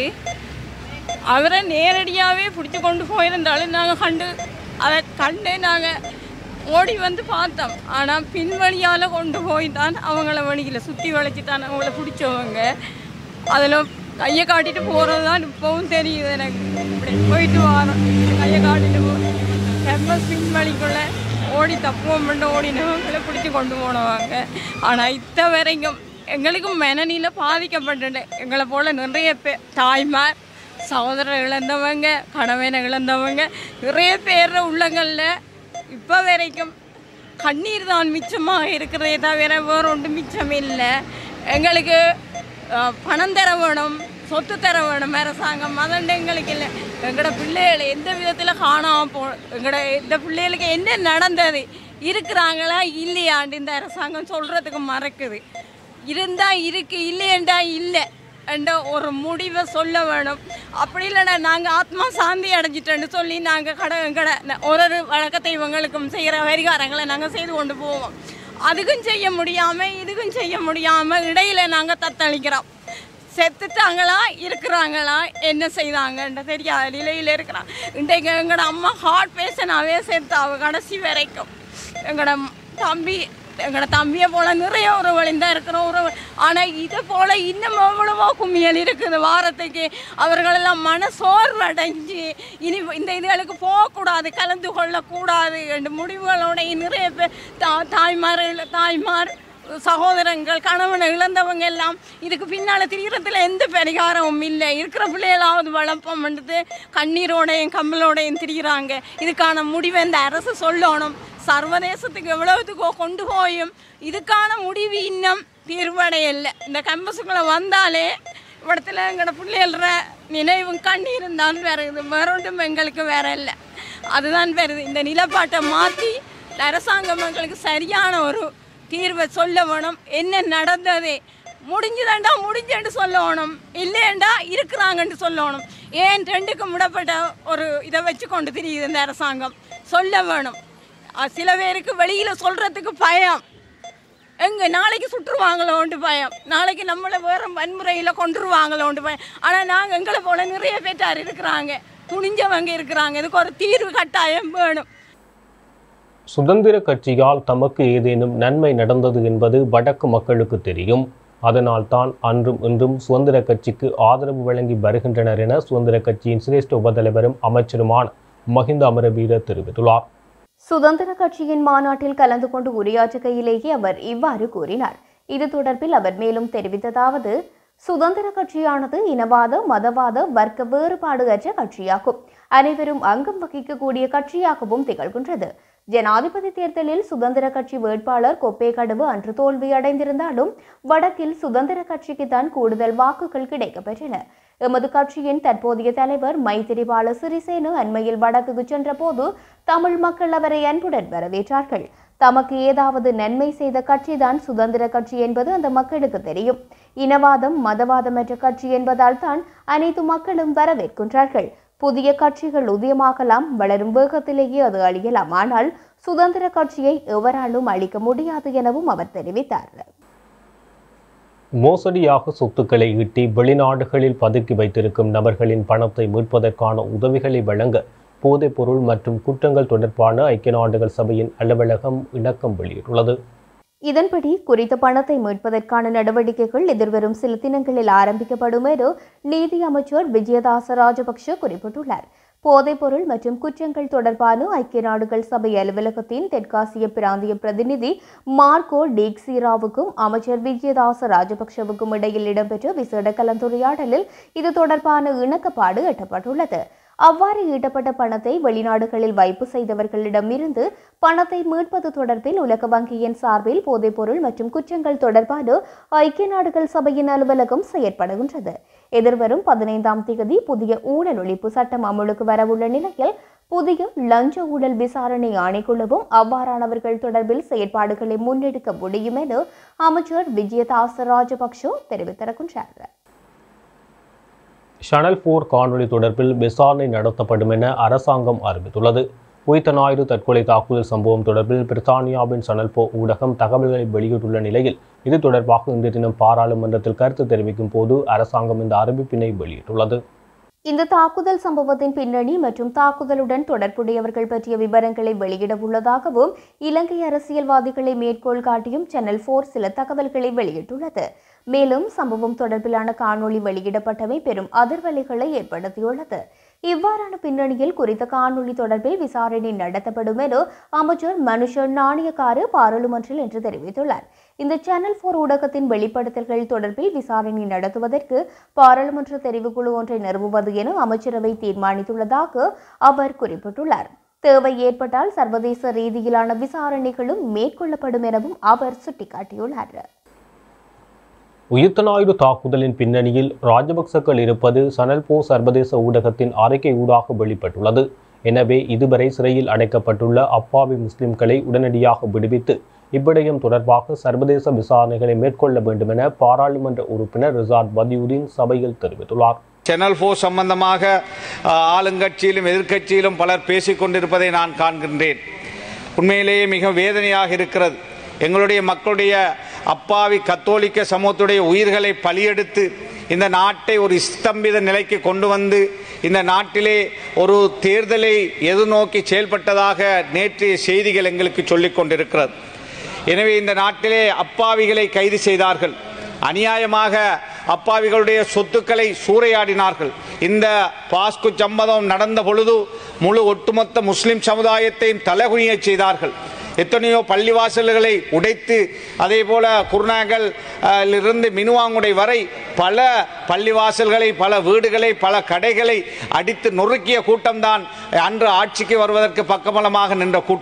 Speaker 8: அவரை நேரடியாகவே பிடிச்சி கொண்டு போயிருந்தாலும் நாங்கள் கண்டு அதை கண்டு நாங்கள் ஓடி வந்து பார்த்தோம் ஆனால் பின்வழியால் கொண்டு போய் தான் அவங்கள வழியில் சுற்றி வளைச்சி தான் அவங்கள பிடிச்சவங்க அதில் கையை காட்டிட்டு போகிறது தான் இப்போவும் தெரியுது எனக்கு இப்படி போயிட்டு வரோம் கையை காட்டிட்டு போ கேம்பஸ் பின்வழிக்குள்ளே ஓடி தப்புவம் பண்ண ஓடினவங்களை பிடிச்சி கொண்டு போனவங்க ஆனால் இத்த வரைக்கும் எங்களுக்கும் மனநில பாதிக்கப்பட்டுட்டு எங்களை போல் நிறைய பேர் தாய்மார் சகோதரர் இழந்தவங்க கணவனை இழந்தவங்க நிறைய பேர் உள்ளங்களில் இப்போ வரைக்கும் கண்ணீர் தான் மிச்சமாக இருக்கிறதே தவிர வேற ஒன்றும் மிச்சம் இல்லை எங்களுக்கு அஹ், பணம் தர வேணும் சொத்து தர வேணும் அரசாங்கம் அதண்டு எங்களுக்கு இல்லை எங்களோட பிள்ளைகளை எந்த விதத்தில் காணாமல் போ எங்களோட இந்த பிள்ளைகளுக்கு என்ன நடந்தது இருக்கிறாங்களா இல்லையாண்டு இந்த அரசாங்கம் சொல்கிறதுக்கு மறக்குது இருந்தால் இருக்கு இல்லையண்டா இல்லை என்ற ஒரு முடிவை சொல்ல வேணும் அப்படி இல்லைன்னா நாங்கள் ஆத்மா சாந்தி அடைஞ்சிட்டேன்னு சொல்லி நாங்கள் கடை கடை ஒரு ஒரு வழக்கத்தை இவங்களுக்கும் செய்கிற வரிகாரங்களை நாங்கள் செய்து கொண்டு போவோம் அதுக்கும் செய்ய முடியாமல் இதுக்கும் செய்ய முடியாமல் இடையில நாங்கள் தத்தளிக்கிறோம் செத்துட்டாங்களா இருக்கிறாங்களா என்ன செய்தாங்கன்ற தெரியாத நிலையில் இருக்கிறான் இன்றைக்கு எங்களோட அம்மா ஹார்ட் பேஷனாகவே செத்தாவ கடைசி வரைக்கும் எங்களோட தம்பி எங்களோட தம்பியை போல நிறைய உறவுகள் தான் இருக்கிற உறவு ஆனால் இதை போல இன்னும் எவ்வளவோ கும்மியல் இருக்குது வாரத்துக்கு அவர்களெல்லாம் மன சோர்வடைஞ்சு இனி இந்த இதுகளுக்கு போகக்கூடாது கலந்து கொள்ளக்கூடாது என்ற முடிவுகளோட நிறைய பேர் தா தாய்மார் தாய்மார் சகோதரங்கள் கணவனை இழந்தவங்க எல்லாம் இதுக்கு பின்னால் திரியறதுல எந்த பரிகாரமும் இல்லை இருக்கிற பிள்ளைகளாவது வளர்ப்போம் பண்ணுறது கண்ணீரோடையும் கம்மலோடையும் திரிகிறாங்க இதுக்கான முடிவை இந்த அரசு சொல்லணும் சர்வதேசத்துக்கு எவ்வளவுத்துக்கோ கொண்டு போயும் இதுக்கான முடிவு இன்னும் தீர்வடையலை இந்த கேம்பஸுக்குள்ளே வந்தாலே இவ்விடத்துல எங்களோட பிள்ளைகள நினைவும் கண்ணீரும் தான் வருது வேற ஒன்றும் எங்களுக்கு வேற இல்லை அதுதான் வருது இந்த நிலப்பாட்டை மாற்றி அரசாங்கம் எங்களுக்கு சரியான ஒரு தீர்வை சொல்ல வேணும் என்ன நடந்தது முடிஞ்சுதாண்டா முடிஞ்சேன்னு சொல்லணும் இல்லையண்டா இருக்கிறாங்கன்னு சொல்லணும் ஏன் ரெண்டுக்கும் விடப்பட்ட ஒரு இதை வச்சு கொண்டு திரியுது இந்த அரசாங்கம் சொல்ல வேணும் அஹ் சில பேருக்கு வெளியில் சொல்கிறதுக்கு பயம் எங்க நாளைக்கு சுட்டுருவாங்களோண்டு பயம் நாளைக்கு நம்மளை வேற வன்முறையில் கொண்டுருவாங்களோண்டு பயம் ஆனால் நாங்கள் எங்களை போல நிறைய பேட்டார் இருக்கிறாங்க துணிஞ்சவங்க இருக்கிறாங்க இதுக்கு ஒரு தீர்வு கட்டாயம் வேணும்
Speaker 1: சுதந்திர கட்சியால் தமக்கு ஏதேனும் நன்மை நடந்தது என்பது வடக்கு மக்களுக்கு தெரியும் அதனால் தான் அன்றும் இன்றும் சுதந்திர கட்சிக்கு ஆதரவு வழங்கி வருகின்றனர் என சுதந்திர கட்சியின் சிரேஷ்ட உபதலைவரும் அமைச்சருமான மஹிந்த அமரவீர தெரிவித்துள்ளார்
Speaker 2: சுதந்திர கட்சியின் மாநாட்டில் கலந்து கொண்டு உரையாற்றுகையிலேயே அவர் இவ்வாறு கூறினார் இது தொடர்பில் அவர் மேலும் தெரிவித்ததாவது சுதந்திர கட்சியானது இனவாத மதவாத வர்க்க வேறுபாடு அற்ற கட்சியாகும் அனைவரும் அங்கம் வகிக்கக்கூடிய கட்சியாகவும் திகழ்கின்றது ஜனாதிபதி தேர்தலில் சுதந்திர கட்சி வேட்பாளர் கொப்பேகடவு அன்று தோல்வியடைந்திருந்தாலும் வடக்கில் சுதந்திர கட்சிக்கு தான் கூடுதல் வாக்குகள் கிடைக்கப்பெற்றன எமது கட்சியின் தற்போதைய தலைவர் மைத்திரிபால சிறிசேன அண்மையில் வடக்குக்கு சென்றபோது தமிழ் மக்கள் அவரை அன்புடன் வரவேற்றார்கள் தமக்கு ஏதாவது நன்மை செய்த கட்சிதான் சுதந்திர கட்சி என்பது அந்த மக்களுக்கு தெரியும் இனவாதம் மதவாதமற்ற கட்சி என்பதால் தான் அனைத்து மக்களும் வரவேற்கின்றார்கள் புதிய கட்சிகள் உதயமாகலாம் வளரும் வேகத்திலேயே அது அழியலாம் ஆனால் சுதந்திர கட்சியை எவராலும் அழிக்க முடியாது எனவும் அவர் தெரிவித்தார்
Speaker 1: மோசடியாக சொத்துக்களை ஈட்டி வெளிநாடுகளில் பதுக்கி வைத்திருக்கும் நபர்களின் பணத்தை மீட்பதற்கான உதவிகளை வழங்க போதைப்பொருள் மற்றும் குற்றங்கள் தொடர்பான ஐக்கிய நாடுகள் சபையின் அலுவலகம் இணக்கம் வெளியிட்டுள்ளது
Speaker 2: இதன்படி குறித்த பணத்தை மீட்பதற்கான நடவடிக்கைகள் எதிர்வரும் சில தினங்களில் ஆரம்பிக்கப்படும் என நீதி அமைச்சர் விஜயதாச ராஜபக்ஷ குறிப்பிட்டுள்ளார் போதைப்பொருள் மற்றும் குற்றங்கள் தொடர்பான ஐக்கிய நாடுகள் சபை அலுவலகத்தின் தெற்காசிய பிராந்திய பிரதிநிதி மார்க்கோ டேக்ஸிராவுக்கும் அமைச்சர் விஜயதாச ராஜபக்ஷவுக்கும் இடையில் இடம்பெற்ற விசேட கலந்துரையாடலில் இது தொடர்பான இணக்கப்பாடு எட்டப்பட்டுள்ளது அவ்வாறு ஈட்டப்பட்ட பணத்தை வெளிநாடுகளில் வைப்பு செய்தவர்களிடமிருந்து பணத்தை மீட்பது தொடர்பில் உலக வங்கியின் சார்பில் போதைப்பொருள் மற்றும் குற்றங்கள் தொடர்பான ஐக்கிய நாடுகள் சபையின் அலுவலகம் செயற்படுகின்றது எதிர்வரும் பதினைந்தாம் தேதி புதிய ஊழல் ஒழிப்பு சட்டம் அமலுக்கு வரவுள்ள நிலையில் புதிய லஞ்ச ஊழல் விசாரணை ஆணைக்குழுவும் அவ்வாறானவர்கள் தொடர்பில் செயற்பாடுகளை முன்னெடுக்க முடியும் என அமைச்சர் விஜயதாச ராஜபக்ஷ தெரிவித்திருக்கின்றார்
Speaker 1: ஷனல் போர் காணொளி தொடர்பில் விசாரணை நடத்தப்படும் என அரசாங்கம் அறிவித்துள்ளது உயிர்த்த ஞாயிறு தற்கொலை தாக்குதல் சம்பவம் தொடர்பில் பிரித்தானியாவின் சனல் போ ஊடகம் தகவல்களை வெளியிட்டுள்ள நிலையில் இது தொடர்பாக இன்றைய தினம் பாராளுமன்றத்தில் கருத்து தெரிவிக்கும் போது அரசாங்கம் இந்த அறிவிப்பினை வெளியிட்டுள்ளது
Speaker 2: இந்த தாக்குதல் சம்பவத்தின் பின்னணி மற்றும் தாக்குதலுடன் தொடர்புடையவர்கள் பற்றிய விவரங்களை வெளியிட உள்ளதாகவும் இலங்கை அரசியல்வாதிகளை மேற்கோள் காட்டியும் சேனல் போர் சில தகவல்களை வெளியிட்டுள்ளது மேலும் சம்பவம் தொடர்பிலான காணொளி வெளியிடப்பட்டமை பெரும் அதிர்வலைகளை ஏற்படுத்தியுள்ளது இவ்வாறான பின்னணியில் குறித்த காணொளி தொடர்பில் விசாரணை நடத்தப்படும் என அமைச்சர் மனுஷன் நாணயக்காரு பாராளுமன்றில் என்று தெரிவித்துள்ளார் இந்த சேனல் போர் ஊடகத்தின் வெளிப்படுத்தல்கள் தொடர்பில் விசாரணை நடத்துவதற்கு பாராளுமன்ற தெரிவுக்குழு ஒன்றை நிறுவுவது என அமைச்சரவை தீர்மானித்துள்ளதாக அவர் குறிப்பிட்டுள்ளார் தேவை ஏற்பட்டால் சர்வதேச ரீதியிலான விசாரணைகளும் மேற்கொள்ளப்படும் எனவும் அவர் சுட்டிக்காட்டியுள்ளார்
Speaker 1: உயிர்த்த ஞாயிறு தாக்குதலின் பின்னணியில் ராஜபக்சக்கள் இருப்பது சனல்போ சர்வதேச ஊடகத்தின் அறிக்கை ஊடாக வெளிப்பட்டுள்ளது எனவே இதுவரை சிறையில் அடைக்கப்பட்டுள்ள அப்பாவி முஸ்லிம்களை உடனடியாக விடுவித்து இவ்விடயம் தொடர்பாக சர்வதேச விசாரணைகளை மேற்கொள்ள வேண்டும் என பாராளுமன்ற உறுப்பினர் ரிசார்ட் பதியுதீன் சபையில் தெரிவித்துள்ளார்
Speaker 9: சேனல் போர் சம்பந்தமாக அஹ், ஆளுங்கட்சியிலும் எதிர்க்கட்சியிலும் பலர் பேசிக் கொண்டிருப்பதை நான் காண்கின்றேன் உண்மையிலேயே மிக வேதனையாக இருக்கிறது எங்களுடைய மக்களுடைய அப்பாவி கத்தோலிக்க சமூகத்துடைய உயிர்களை பலியெடுத்து இந்த நாட்டை ஒரு ஸ்தம்பித நிலைக்கு கொண்டு வந்து இந்த நாட்டிலே ஒரு தேர்தலை எதிர்நோக்கி செயல்பட்டதாக நேற்றைய செய்திகள் எங்களுக்கு சொல்லிக் கொண்டிருக்கிறது எனவே இந்த நாட்டிலே அப்பாவிகளை கைது செய்தார்கள் அநியாயமாக அப்பாவிகளுடைய சொத்துக்களை சூறையாடினார்கள் இந்த பாஸ்கு சம்பதம் நடந்த பொழுது முழு ஒட்டுமொத்த முஸ்லிம் சமுதாயத்தையும் தலைகுனிய செய்தார்கள் எத்தனையோ பள்ளிவாசல்களை உடைத்து அதே போல குருநாகல் அஹ், இருந்து மினுவாங்குடை வரை பல பள்ளிவாசல்களை பல வீடுகளை பல கடைகளை அடித்து நொறுக்கிய கூட்டம்தான் அன்று ஆட்சிக்கு வருவதற்கு பக்கபலமாக நின்ற கூட்டம்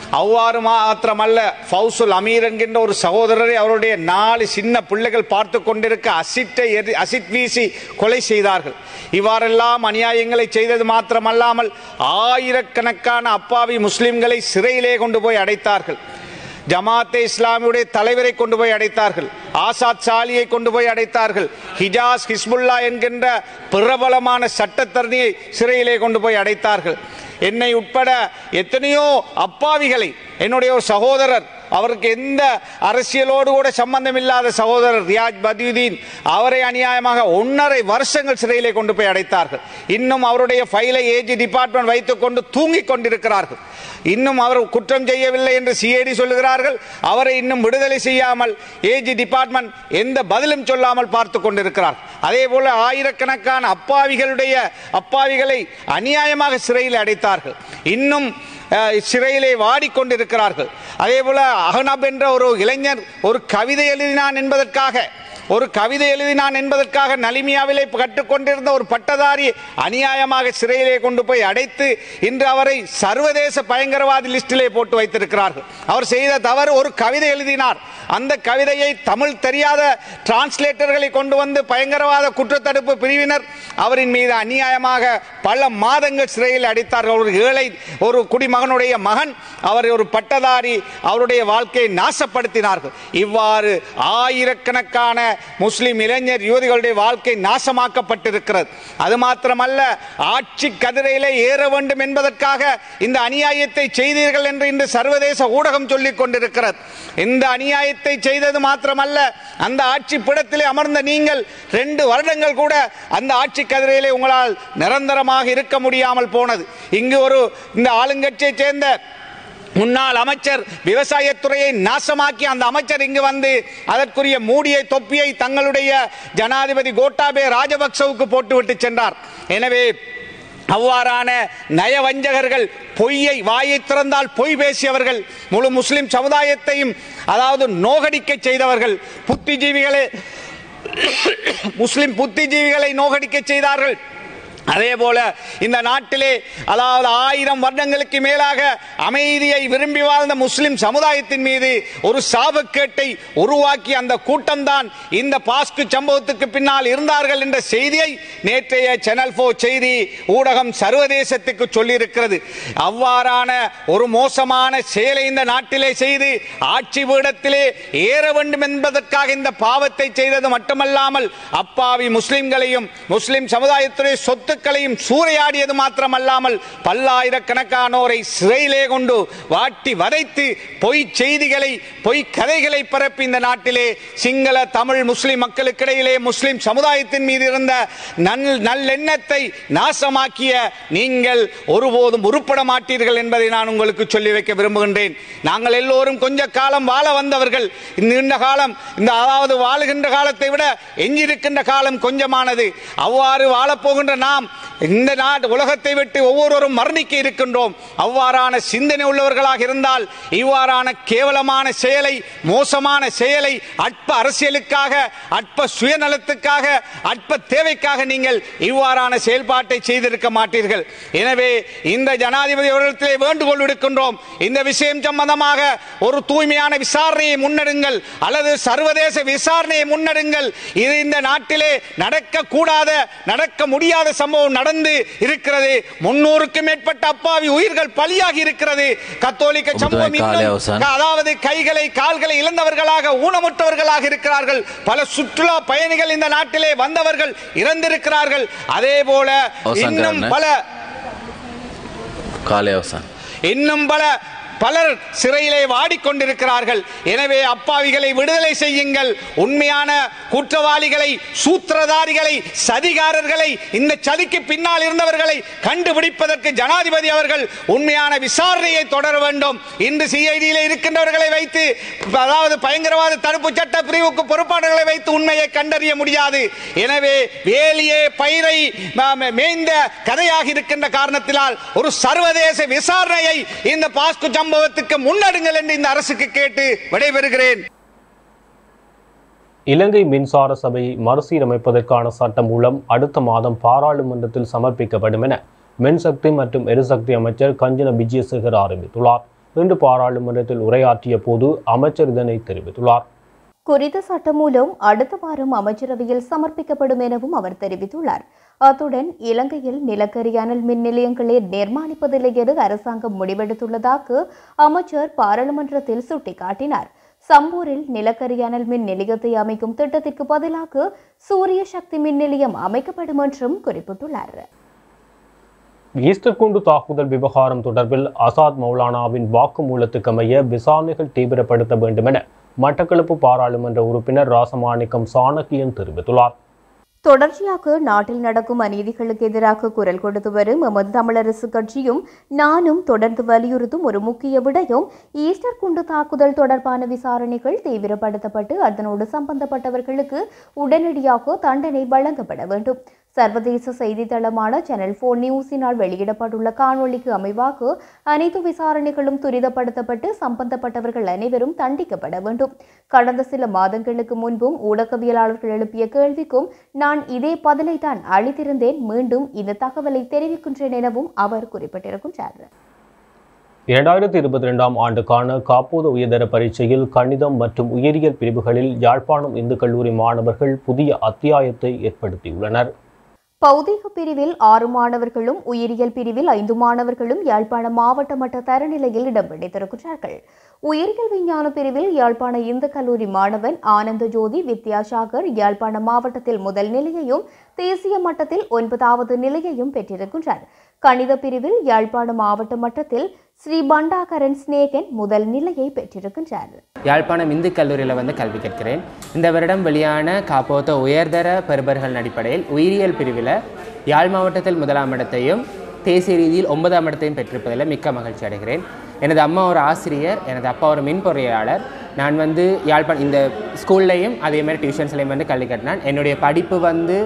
Speaker 9: அவ்வாறு மாத்திரமல்ல ஃபவுசுல் அமீர் என்கின்ற ஒரு சகோதரரை அவருடைய நாலு சின்ன பிள்ளைகள் பார்த்து கொண்டிருக்க அசிட்டை எரி அசிட் வீசி கொலை செய்தார்கள் இவ்வாறெல்லாம் அநியாயங்களை செய்தது மாத்திரமல்லாமல் ஆயிரக்கணக்கான அப்பாவி முஸ்லிம்களை சிறையிலே கொண்டு போய் அடைத்தார்கள் ஜமாத்தே இஸ்லாமியுடைய தலைவரை கொண்டு போய் அடைத்தார்கள் ஆசாத் சாலியை கொண்டு போய் அடைத்தார்கள் ஹிஜாஸ் ஹிஸ்புல்லா என்கின்ற பிரபலமான சட்டத்தரணியை சிறையிலே கொண்டு போய் அடைத்தார்கள் என்னை உட்பட எத்தனையோ அப்பாவிகளை என்னுடைய ஒரு சகோதரர் அவருக்கு எந்த அரசியலோடு கூட சம்பந்தம் இல்லாத சகோதரர் ரியாஜ் பதியுதீன் அவரை அநியாயமாக ஒன்றரை வருஷங்கள் சிறையிலே கொண்டு போய் அடைத்தார்கள் இன்னும் அவருடைய ஃபைலை ஏஜி டிபார்ட்மெண்ட் வைத்துக் கொண்டு தூங்கிக் கொண்டிருக்கிறார்கள் இன்னும் அவர் குற்றம் செய்யவில்லை என்று சிஐடி சொல்லுகிறார்கள் அவரை இன்னும் விடுதலை செய்யாமல் ஏஜி டிபார்ட்மெண்ட் எந்த பதிலும் சொல்லாமல் பார்த்து கொண்டிருக்கிறார் அதே போல ஆயிரக்கணக்கான அப்பாவிகளுடைய அப்பாவிகளை அநியாயமாக சிறையில் அடைத்தார்கள் இன்னும் அஹ், சிறையிலே வாடிக்கொண்டிருக்கிறார்கள் அதே போல அகனப் என்ற ஒரு இளைஞர் ஒரு கவிதை எழுதினான் என்பதற்காக ஒரு கவிதை எழுதினான் என்பதற்காக நலிமியாவிலே கற்றுக்கொண்டிருந்த ஒரு பட்டதாரி அநியாயமாக சிறையிலே கொண்டு போய் அடைத்து இன்று அவரை சர்வதேச பயங்கரவாதி லிஸ்டிலே போட்டு வைத்திருக்கிறார்கள் அவர் செய்த தவறு ஒரு கவிதை எழுதினார் அந்த கவிதையை தமிழ் தெரியாத டிரான்ஸ்லேட்டர்களை கொண்டு வந்து பயங்கரவாத குற்றத்தடுப்பு பிரிவினர் அவரின் மீது அநியாயமாக பல மாதங்கள் சிறையில் அடைத்தார்கள் ஒரு ஏழை ஒரு குடிமகனுடைய மகன் அவர் ஒரு பட்டதாரி அவருடைய வாழ்க்கையை நாசப்படுத்தினார்கள் இவ்வாறு ஆயிரக்கணக்கான முஸ்லிம் இளைஞர் யுவதிகளுடைய வாழ்க்கை நாசமாக்கப்பட்டிருக்கிறது அது மாத்திரமல்ல ஆட்சி கதிரையிலே ஏற வேண்டும் என்பதற்காக இந்த அநியாயத்தை செய்தீர்கள் என்று இன்று சர்வதேச ஊடகம் சொல்லிக் கொண்டிருக்கிறது இந்த அநியாயத்தை செய்தது மாத்திரமல்ல அந்த ஆட்சி பிடத்திலே அமர்ந்த நீங்கள் ரெண்டு வருடங்கள் கூட அந்த ஆட்சி கதிரையிலே உங்களால் நிரந்தரமாக இருக்க முடியாமல் போனது இங்கு ஒரு இந்த ஆளுங்கட்சியைச் சேர்ந்த முன்னாள் அமைச்சர் விவசாயத்துறையை நாசமாக்கி அந்த அமைச்சர் இங்கு வந்து அதற்குரிய மூடியை தொப்பியை தங்களுடைய ஜனாதிபதி கோட்டாபே ராஜபக்சவுக்கு போட்டுவிட்டு சென்றார் எனவே அவ்வாறான நயவஞ்சகர்கள் பொய்யை வாயை திறந்தால் பொய் பேசியவர்கள் முழு முஸ்லிம் சமுதாயத்தையும் அதாவது நோகடிக்க செய்தவர்கள் புத்திஜீவிகளை முஸ்லிம் புத்திஜீவிகளை நோகடிக்க செய்தார்கள் அதே போல இந்த நாட்டிலே அதாவது ஆயிரம் வருடங்களுக்கு மேலாக அமைதியை விரும்பி வாழ்ந்த முஸ்லிம் சமுதாயத்தின் மீது ஒரு சாபக்கேட்டை உருவாக்கி அந்த கூட்டம்தான் இந்த பாஸ்கு சம்பவத்துக்கு பின்னால் இருந்தார்கள் என்ற செய்தியை நேற்றைய சேனல் போ செய்தி ஊடகம் சர்வதேசத்துக்கு சொல்லியிருக்கிறது அவ்வாறான ஒரு மோசமான செயலை இந்த நாட்டிலே செய்து ஆட்சி பீடத்திலே ஏற வேண்டும் என்பதற்காக இந்த பாவத்தை செய்தது மட்டுமல்லாமல் அப்பாவி முஸ்லிம்களையும் முஸ்லிம் சமுதாயத்துடைய சொத்துக்களையும் சூறையாடியது மாத்திரமல்லாமல் பல்லாயிரக்கணக்கானோரை சிறையிலே கொண்டு வாட்டி வதைத்து பொய் செய்திகளை பொய் கதைகளை பரப்பி இந்த நாட்டிலே சிங்கள தமிழ் முஸ்லிம் மக்களுக்கிடையிலே முஸ்லிம் சமுதாயத்தின் மீது இருந்த நல் நல்லெண்ணத்தை நாசமாக்கிய நீங்கள் ஒருபோதும் உருப்பட மாட்டீர்கள் என்பதை நான் உங்களுக்கு சொல்லி வைக்க விரும்புகின்றேன் நாங்கள் எல்லோரும் கொஞ்ச காலம் வாழ வந்தவர்கள் இந்த நீண்ட காலம் இந்த அதாவது வாழுகின்ற காலத்தை விட எஞ்சிருக்கின்ற காலம் கொஞ்சமானது அவ்வாறு வாழப்போகின்ற நாம் இந்த நாட்டு உலகத்தை விட்டு ஒவ்வொருவரும் மரணிக்க இருக்கின்றோம் அவ்வாறான சிந்தனை உள்ளவர்களாக இருந்தால் இவ்வாறான கேவலமான செயலை மோசமான செயலை அற்ப அரசியலுக்காக அற்ப சுயநலத்துக்காக அற்ப தேவைக்காக நீங்கள் இவ்வாறான செயல்பாட்டை செய்திருக்க மாட்டீர்கள் எனவே இந்த ஜனாதிபதி அவர்களிடத்திலே வேண்டுகோள் விடுக்கின்றோம் இந்த விஷயம் சம்பந்தமாக ஒரு தூய்மையான விசாரணையை முன்னெடுங்கள் அல்லது சர்வதேச விசாரணையை முன்னெடுங்கள் இது இந்த நாட்டிலே நடக்க கூடாத நடக்க முடியாத சம்பவம் நடந்து இருக்கிறது முன்னூறுக்கும் மேற்பட்ட அப்பாவி உயிர்கள் பலியாகி இருக்கிறது கத்தோலிக்க சம்பவம்
Speaker 6: காலை
Speaker 9: இன்னும்
Speaker 6: அவசான்.
Speaker 9: அதாவது கைகளை கால்களை இழந்தவர்களாக ஊனமுற்றவர்களாக இருக்கிறார்கள் பல சுற்றுலா பயணிகள் இந்த நாட்டிலே வந்தவர்கள் இறந்திருக்கிறார்கள் அதே போல
Speaker 6: அவசான்
Speaker 9: இன்னும்
Speaker 6: කරන්න.
Speaker 9: பல
Speaker 6: කාලය අවසන්.
Speaker 9: இன்னும் பல பலர் சிறையிலே வாடிக்கொண்டிருக்கிறார்கள் எனவே அப்பாவிகளை விடுதலை செய்யுங்கள் உண்மையான குற்றவாளிகளை சூத்திரதாரிகளை சதிகாரர்களை இந்த சதிக்கு பின்னால் இருந்தவர்களை கண்டுபிடிப்பதற்கு ஜனாதிபதி அவர்கள் உண்மையான விசாரணையை தொடர வேண்டும் இன்று சிஐடியில் இருக்கின்றவர்களை வைத்து அதாவது பயங்கரவாத தடுப்பு சட்ட பிரிவுக்கு பொறுப்பாளர்களை வைத்து உண்மையை கண்டறிய முடியாது எனவே வேலியே பயிரை ம- மேய்ந்த கதையாக இருக்கின்ற காரணத்தினால் ஒரு சர்வதேச விசாரணையை இந்த பாஸ்கு சம்பவத்துக்கு முன்னெடுங்கள் என்று இந்த அரசுக்கு கேட்டு விடைபெறுகிறேன்
Speaker 1: இலங்கை மின்சார சபை மறுசீரமைப்பதற்கான சட்டம் மூலம் அடுத்த மாதம் பாராளுமன்றத்தில் சமர்ப்பிக்கப்படும் என மின்சக்தி மற்றும் எரிசக்தி அமைச்சர் கஞ்சன விஜயசேகர் ஆரம்பித்துள்ளார் இன்று பாராளுமன்றத்தில் உரையாற்றிய போது அமைச்சர் இதனை தெரிவித்துள்ளார்
Speaker 2: குறித்த சட்டமூலம் அடுத்த வாரம் அமைச்சரவையில் சமர்ப்பிக்கப்படும் எனவும் அவர் தெரிவித்துள்ளார் அத்துடன் இலங்கையில் நிலக்கரி அனல் மின் நிலையங்களை நிர்மாணிப்பதில்லை என அரசாங்கம் முடிவெடுத்துள்ளதாக அமைச்சர் பாராளுமன்றத்தில் சுட்டிக்காட்டினார் சம்பூரில் நிலக்கரி அனல் மின் நிலையத்தை அமைக்கும் திட்டத்திற்கு பதிலாக சூரிய சக்தி மின் நிலையம் அமைக்கப்படும் என்றும் குறிப்பிட்டுள்ளார்
Speaker 1: ஈஸ்டர் குண்டு தாக்குதல் விவகாரம் தொடர்பில் அசாத் மௌலானாவின் வாக்குமூலத்துக்கமைய விசாரணைகள் தீவிரப்படுத்த வேண்டும் என மட்டக்களப்பு பாராளுமன்ற உறுப்பினர் ராசமாணிக்கம் சாணக்கியன் தெரிவித்துள்ளார்
Speaker 2: தொடர்ச்சியாக நாட்டில் நடக்கும் அநீதிகளுக்கு எதிராக குரல் கொடுத்து வரும் எமது தமிழரசு கட்சியும் நானும் தொடர்ந்து வலியுறுத்தும் ஒரு முக்கிய விடயம் ஈஸ்டர் குண்டு தாக்குதல் தொடர்பான விசாரணைகள் தீவிரப்படுத்தப்பட்டு அதனோடு சம்பந்தப்பட்டவர்களுக்கு உடனடியாக தண்டனை வழங்கப்பட வேண்டும் சர்வதேச செய்தித்தளமான சேனல் போர் நியூஸினால் வெளியிடப்பட்டுள்ள காணொளிக்கு அமைவாக அனைத்து விசாரணைகளும் துரிதப்படுத்தப்பட்டு சம்பந்தப்பட்டவர்கள் அனைவரும் தண்டிக்கப்பட வேண்டும் கடந்த சில மாதங்களுக்கு முன்பும் ஊடகவியலாளர்கள் எழுப்பிய கேள்விக்கும் நான் இதே பதிலை தான் அளித்திருந்தேன் மீண்டும் இந்த தகவலை தெரிவிக்கின்றேன் எனவும் அவர் குறிப்பிட்டிருக்கின்றார்
Speaker 1: இரண்டாயிரத்தி இருபத்தி ரெண்டாம் ஆண்டுக்கான காப்போது உயர்தர பரீட்சையில் கணிதம் மற்றும் உயிரியல் பிரிவுகளில் யாழ்ப்பாணம் இந்து கல்லூரி மாணவர்கள் புதிய அத்தியாயத்தை ஏற்படுத்தியுள்ளனர்
Speaker 2: பௌதீக பிரிவில் ஆறு மாணவர்களும் உயிரியல் பிரிவில் ஐந்து மாணவர்களும் யாழ்ப்பாணம் மாவட்ட மட்ட தரநிலையில் இடம் பிடித்திருக்கிறார்கள் உயிரியல் விஞ்ஞான பிரிவில் யாழ்ப்பாண இந்து கல்லூரி மாணவன் ஆனந்த ஜோதி வித்யாசாகர் யாழ்ப்பாண மாவட்டத்தில் முதல் நிலையையும் தேசிய மட்டத்தில் ஒன்பதாவது நிலையையும் பெற்றிருக்கின்றார் கணித பிரிவில் யாழ்ப்பாண மாவட்ட மட்டத்தில் ஸ்ரீ பண்டாகரன் ஸ்நேகன் முதல் நிலையை பெற்றிருக்கின்றார்
Speaker 10: யாழ்ப்பாணம் இந்து கல்லூரியில் வந்து கல்வி கற்கிறேன் இந்த வருடம் வெளியான காப்போத்த உயர்தர பெறுபர்கள் அடிப்படையில் உயிரியல் பிரிவில் யாழ் மாவட்டத்தில் முதலாம் இடத்தையும் தேசிய ரீதியில் ஒன்பதாம் இடத்தையும் பெற்றிருப்பதில் மிக்க மகிழ்ச்சி அடைகிறேன் எனது அம்மா ஒரு ஆசிரியர் எனது அப்பா ஒரு மின் பொறியாளர் நான் வந்து யாழ்ப்பாணம் இந்த ஸ்கூல்லையும் அதே மாதிரி டியூஷன்ஸ்லையும் வந்து கல்வி கட்டினேன் என்னுடைய படிப்பு வந்து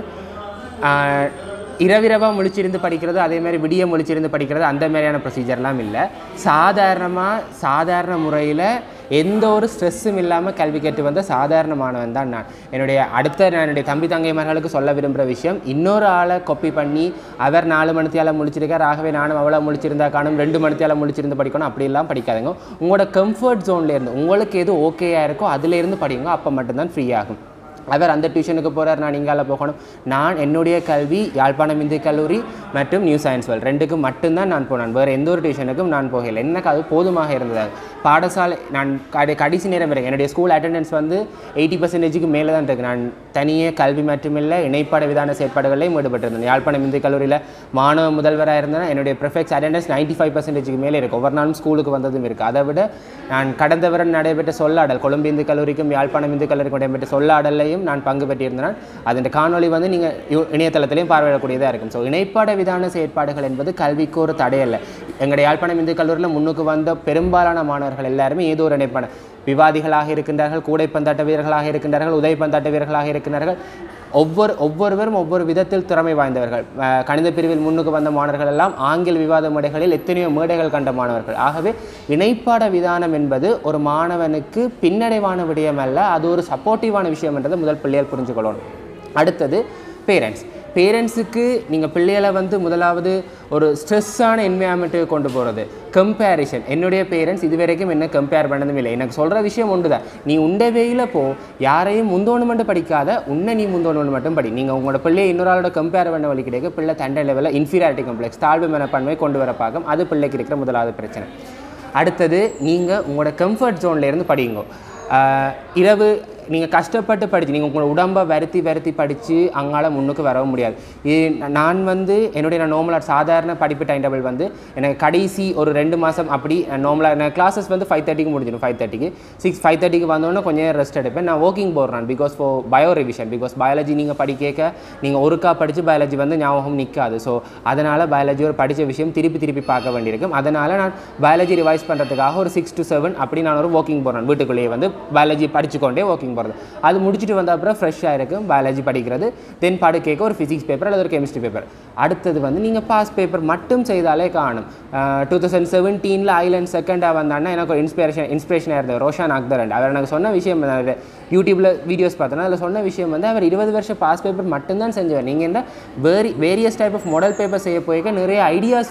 Speaker 10: ஆஹ், இரவிரவாக முழிச்சிருந்து படிக்கிறது அதே மாதிரி விடிய முழிச்சிருந்து படிக்கிறது அந்த மாதிரியான ப்ரொசீஜர்லாம் இல்லை சாதாரணமாக சாதாரண முறையில் எந்த ஒரு ஸ்ட்ரெஸ்ஸும் இல்லாமல் கல்வி கற்று வந்த சாதாரண மாணவன் தான் நான் என்னுடைய அடுத்த நான் என்னுடைய தம்பி தங்கைமார்களுக்கு சொல்ல விரும்புகிற விஷயம் இன்னொரு ஆளை கொப்பி பண்ணி அவர் நாலு மணித்தியால முழிச்சிருக்கார் ஆகவே நானும் அவ்வளோ முழிச்சிருந்தா காணும் ரெண்டு மணித்தியால முழிச்சிருந்து படிக்கணும் அப்படிலாம் படிக்காதுங்க உங்களோட கம்ஃபர்ட் ஜோன்லேருந்து உங்களுக்கு எது ஓகேயாக இருக்கோ அதுலேருந்து படிங்க அப்போ மட்டும்தான் ஃப்ரீ ஆகும் அவர் அந்த டியூஷனுக்கு போகிறார் நான் இங்கால போகணும் நான் என்னுடைய கல்வி யாழ்ப்பாணம் இந்திய கல்லூரி மற்றும் நியூ சயின்ஸ் வேல் ரெண்டுக்கும் மட்டும்தான் நான் போனேன் வேறு எந்த ஒரு டியூஷனுக்கும் நான் போகலை எனக்கு அது போதுமாக இருந்தது பாடசாலை நான் கடை கடைசி நேரம் வரை என்னுடைய ஸ்கூல் அட்டெண்டன்ஸ் வந்து எயிட்டி பர்சன்டேஜுக்கு மேலே தான் இருக்குது நான் தனியே கல்வி மட்டுமில்லை இணைப்பாட விதான செயற்பாடுகளையும் ஈடுபட்டிருந்தேன் யாழ்ப்பாணம் இந்திய கல்லூரியில் மாணவ முதல்வராக இருந்தேன் என்னுடைய ப்ரிஃபெக்ட்ஸ் அட்டெண்டன்ஸ் நைன்ட்டி ஃபைவ் பர்சன்டேஜுக்கு மேலே இருக்குது ஒவ்வொரு நாளும் ஸ்கூலுக்கு வந்ததும் இருக்குது அதை விட நான் கடந்த வருடம் நடைபெற்ற சொல்லாடல் கொழும்பு இந்து கல்லூரிக்கும் யாழ்ப்பாணம் இந்து கல்லூரிக்கும் நடைபெற்ற சொல்லாடலையும் நான் பங்கு பெற்றிருந்தேன் அதன் காணொளி வந்து நீங்கள் இணையதளத்திலையும் பார்வையிடக்கூடியதாக இருக்கும் ஸோ இணைப்பாட விதான செயற்பாடுகள் என்பது கல்விக்கு ஒரு தடையல்ல எங்களுடைய யாழ்ப்பாணம் இந்து கல்லூரியில் முன்னுக்கு வந்த பெரும்பாலான மாணவர்கள் எல்லாருமே ஏதோ ஒரு இணைப்பான விவாதிகளாக இருக்கின்றார்கள் கூடைப்பந்தாட்ட வீரர்களாக இருக்கின்றார்கள் உதவிப்பந்தாட்ட வீரர்களாக இருக்கின்றார்கள் ஒவ்வொரு ஒவ்வொருவரும் ஒவ்வொரு விதத்தில் திறமை வாய்ந்தவர்கள் அஹ் கணித பிரிவில் முன்னுக்கு வந்த மாணவர்கள் எல்லாம் ஆங்கில விவாத மேடைகளில் எத்தனையோ மேடைகள் கண்ட மாணவர்கள் ஆகவே இணைப்பாட விதானம் என்பது ஒரு மாணவனுக்கு பின்னடைவான விடயம் அல்ல அது ஒரு சப்போர்ட்டிவான விஷயம் என்றதை முதல் பிள்ளைகள் புரிஞ்சுக்கொள்ளணும் அடுத்தது பேரண்ட்ஸ் பேரண்ட்ஸுக்கு நீங்கள் பிள்ளைகளை வந்து முதலாவது ஒரு ஸ்ட்ரெஸ்ஸான என்வயான்மெண்ட்டுக்கு கொண்டு போகிறது கம்பேரிஷன் என்னுடைய பேரண்ட்ஸ் இது வரைக்கும் என்ன கம்பேர் பண்ணதும் இல்லை எனக்கு சொல்கிற விஷயம் ஒன்று தான் நீ உண்ட வேயில் போ யாரையும் முந்தோணு மட்டும் படிக்காத உன்னை நீ முந்தோணு மட்டும் படி நீங்கள் உங்களோட பிள்ளையை இன்னொரு ஆளோட கம்பேர் பண்ண வழி கிடையாது பிள்ளை தண்டை லெவலில் இன்ஃபீரியாரிட்டி கம்ப்ளெக்ஸ் தாழ்வு மனப்பான்மை கொண்டு வர பார்க்கும் அது பிள்ளைக்கு இருக்கிற முதலாவது பிரச்சனை அடுத்தது நீங்கள் உங்களோட கம்ஃபர்ட் இருந்து படிங்க ஆஹ் இரவு நீங்கள் கஷ்டப்பட்டு படிச்சு நீங்கள் உங்களோட உடம்பை வருத்தி வருத்தி படித்து அங்கால முன்னுக்கு வரவும் முடியாது இது நான் வந்து என்னுடைய நான் நார்மலாக சாதாரண படிப்பு டைம் டேபிள் வந்து எனக்கு கடைசி ஒரு ரெண்டு மாதம் அப்படி நார்மலாக நான் கிளாஸஸ் வந்து ஃபைவ் தேர்ட்டிக்கு முடிஞ்சிடும் ஃபைவ் தேர்ட்டிக்கு சிக்ஸ் ஃபைவ் தேர்ட்டிக்கு வந்தோடனே கொஞ்சம் நேரம் ரெஸ்ட் எடுப்பேன் நான் வாக்கிங் போடுறேன் because for bio revision because biology நீங்கள் படி கேட்க நீங்கள் ஒருக்கா படித்து பயாலஜி வந்து ஞாபகம் நிற்காது ஸோ அதனால் பயாலஜி ஒரு படித்த விஷயம் திருப்பி திருப்பி பார்க்க வேண்டியிருக்கும் அதனால் நான் பயாலஜி ரிவைஸ் பண்ணுறதுக்காக ஒரு சிக்ஸ் டு செவன் அப்படி நான் ஒரு வாக்கிங் போகிறேன் வீட்டுக்குள்ளேயே வந்து பயாலஜி படிச்சுக்கொண்டே வாக்கிங் போகிறது அது முடிச்சுட்டு வந்த அப்புறம் ஃப்ரெஷ்ஷாக இருக்கும் பயாலஜி படிக்கிறது தென் பாடு கேட்க ஒரு ஃபிசிக்ஸ் பேப்பர் அல்லது ஒரு கெமிஸ்ட்ரி பேப்பர் அடுத்தது வந்து நீங்கள் பாஸ் பேப்பர் மட்டும் செய்தாலே காணும் டூ தௌசண்ட் செவன்டீனில் ஐலண்ட் செகண்டாக வந்தாங்கன்னா எனக்கு ஒரு இன்ஸ்பிரேஷன் இன்ஸ்பிரேஷனாக இருந்தது ரோஷான் அக்தர் அவர் எனக்கு சொன்ன விஷயம் வந்து யூடியூப்பில் வீடியோஸ் பார்த்தோன்னா அதில் சொன்ன விஷயம் வந்து அவர் இருபது வருஷம் பாஸ் பேப்பர் மட்டும்தான் செஞ்சவர் நீங்கள் என்ன very various type of model paper செய்ய போய்க்க நிறைய ஐடியாஸ் வரும்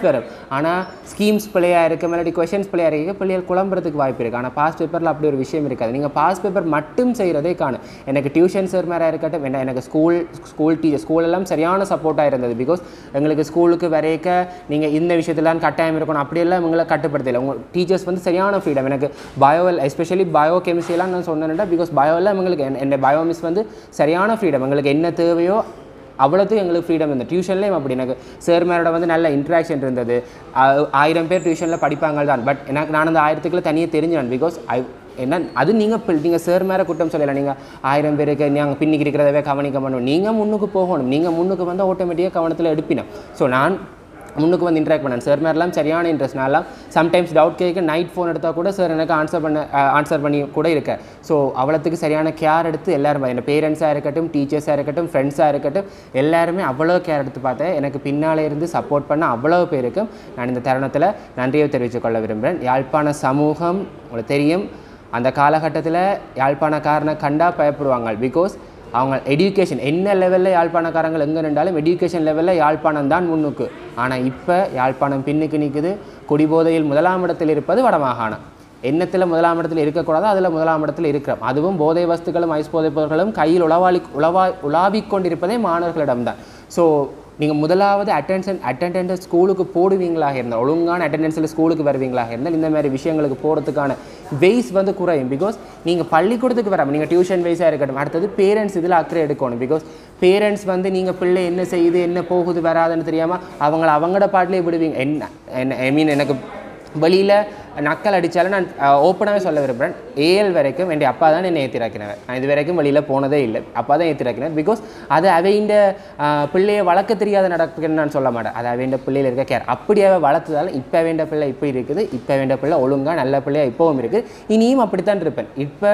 Speaker 10: ஆனால் ஸ்கீம்ஸ் பிள்ளையாக இருக்க இல்லாட்டி கொஷின்ஸ் பிள்ளையாக இருக்க பிள்ளைகள் குழம்புறதுக்கு வாய்ப்பு இருக்குது ஆனால் பாஸ் பேப்பரில் அப்படி ஒரு விஷயம் இருக்காது நீங்கள் பாஸ் பேப்பர் மட்டும் செய்கிறதே காணும் எனக்கு டியூஷன் சார் மாதிரி இருக்கட்டும் என்ன எனக்கு ஸ்கூல் ஸ்கூல் டீச்சர் ஸ்கூல் எல்லாம் சரியான சப்போர்ட்டாக இருந்தது பிகாஸ் எங்களுக்கு ஸ்கூலுக்கு வரைக்க நீங்கள் இந்த விஷயத்துலாம் கட்டாயம் இருக்கணும் அப்படியெல்லாம் இவங்களை கட்டுப்படுத்தலை உங்கள் டீச்சர்ஸ் வந்து சரியான ஃப்ரீடம் எனக்கு பயோவில் எஸ்பெஷலி பயோ கெமிஸ்ட்ரிலாம் நான் சொன்னேன்டா பிகாஸ் பயோவில் எங்களுக்கு என் என் பயோ மிஸ் வந்து சரியான ஃப்ரீடம் எங்களுக்கு என்ன தேவையோ அவ்வளோத்துக்கும் எங்களுக்கு ஃப்ரீடம் இருந்தது டியூஷன்லேயும் அப்படி எனக்கு சார் மேரோட வந்து நல்ல இன்ட்ராக்ஷன் இருந்தது ஆ- ஆயிரம் பேர் டியூஷனில் படிப்பாங்க தான் பட் எனக்கு நான் அந்த ஆயிரத்துக்குள்ள தனியாக தெரிஞ்சேன் பிகாஸ் ஐ என்ன அது நீங்கள் நீங்கள் சார் மேலே குற்றம் சொல்லலை நீங்கள் ஆயிரம் பேருக்கு நாங்கள் பின்னிக்கு இருக்கிறதவே கவனிக்க மாட்டோம் நீங்கள் முன்னுக்கு போகணும் நீங்கள் முன்னுக்கு வந்து ஆட்டோமேட்டிக்காக கவனத்தில் எடுப்பினோம் ஸோ நான் முன்னுக்கு வந்து இன்ட்ராக்ட் பண்ணேன் சார் மேரெல்லாம் சரியான இன்ட்ரெஸ்ட் நான்லாம் சம்டைம்ஸ் டவுட் கேட்க நைட் ஃபோன் எடுத்தால் கூட சார் எனக்கு ஆன்சர் பண்ண ஆன்சர் பண்ணி கூட இருக்கேன் ஸோ அவ்வளோத்துக்கு சரியான கேர் எடுத்து எல்லாரும் என் பேரண்ட்ஸாக இருக்கட்டும் டீச்சர்ஸாக இருக்கட்டும் ஃப்ரெண்ட்ஸாக இருக்கட்டும் எல்லாருமே அவ்வளோ கேர் எடுத்து பார்த்தேன் எனக்கு பின்னாலே இருந்து சப்போர்ட் பண்ண அவ்வளோ பேருக்கும் நான் இந்த தருணத்தில் நன்றியை தெரிவித்துக் கொள்ள விரும்புகிறேன் யாழ்ப்பாண சமூகம் உங்களுக்கு தெரியும் அந்த காலகட்டத்தில் யாழ்ப்பாணக்காரனை கண்டா பயப்படுவாங்க பிகாஸ் அவங்க எடியூகேஷன் என்ன லெவலில் யாழ்ப்பாணக்காரங்கள் எங்கே நின்றாலும் எடியூகேஷன் லெவலில் யாழ்ப்பாணம் தான் முன்னுக்கு ஆனால் இப்போ யாழ்ப்பாணம் பின்னுக்கு நிற்குது குடிபோதையில் முதலாம் இடத்தில் இருப்பது வடமாகாணம் எண்ணத்தில் முதலாம் இடத்தில் இருக்கக்கூடாது அதில் முதலாம் இடத்தில் இருக்கிறோம் அதுவும் போதை வஸ்துக்களும் ஐஸ் போதைப் பொருட்களும் கையில் உளவாளி உளவா உலாவிக் கொண்டிருப்பதே மாணவர்களிடம்தான் ஸோ நீங்கள் முதலாவது அட்டென்ஷன் அட்டெண்டன்ஸ் ஸ்கூலுக்கு போடுவீங்களாக இருந்தால் ஒழுங்கான அட்டெண்டன்ஸில் ஸ்கூலுக்கு வருவீங்களாக இருந்தால் இந்த மாதிரி விஷயங்களுக்கு போகிறதுக்கான வெய்ஸ் வந்து குறையும் பிகாஸ் நீங்கள் பள்ளிக்கூடத்துக்கு வராமல் நீங்கள் டியூஷன் வெய்ஸாக இருக்கட்டும் அடுத்தது பேரண்ட்ஸ் இதில் அக்கறை எடுக்கணும் பிகாஸ் பேரண்ட்ஸ் வந்து நீங்கள் பிள்ளை என்ன செய்யுது என்ன போகுது வராதுன்னு தெரியாமல் அவங்கள அவங்களோட பாட்டிலே விடுவீங்க என்ன என்ன ஐ மீன் எனக்கு வெளியில் நக்கல் அடித்தாலும் நான் ஓப்பனாகவே சொல்ல விரும்புகிறேன் ஏஎல் வரைக்கும் என் அப்பா தான் என்னை ஏற்றிராக்கினவர் நான் இது வரைக்கும் வெளியில் போனதே இல்லை அப்பா தான் ஏற்றிராக்கினேன் பிகாஸ் அது அவைண்ட பிள்ளையை வளர்க்க தெரியாத நடக்குதுன்னு நான் சொல்ல மாட்டேன் அது அவைண்ட பிள்ளையில் இருக்க கேர் அப்படியே வளர்த்ததால இப்போ வேண்ட பிள்ளை இப்படி இருக்குது இப்போ வேண்ட பிள்ளை ஒழுங்காக நல்ல பிள்ளையாக இப்போவும் இருக்குது இனியும் அப்படித்தான் இருப்பேன் இப்போ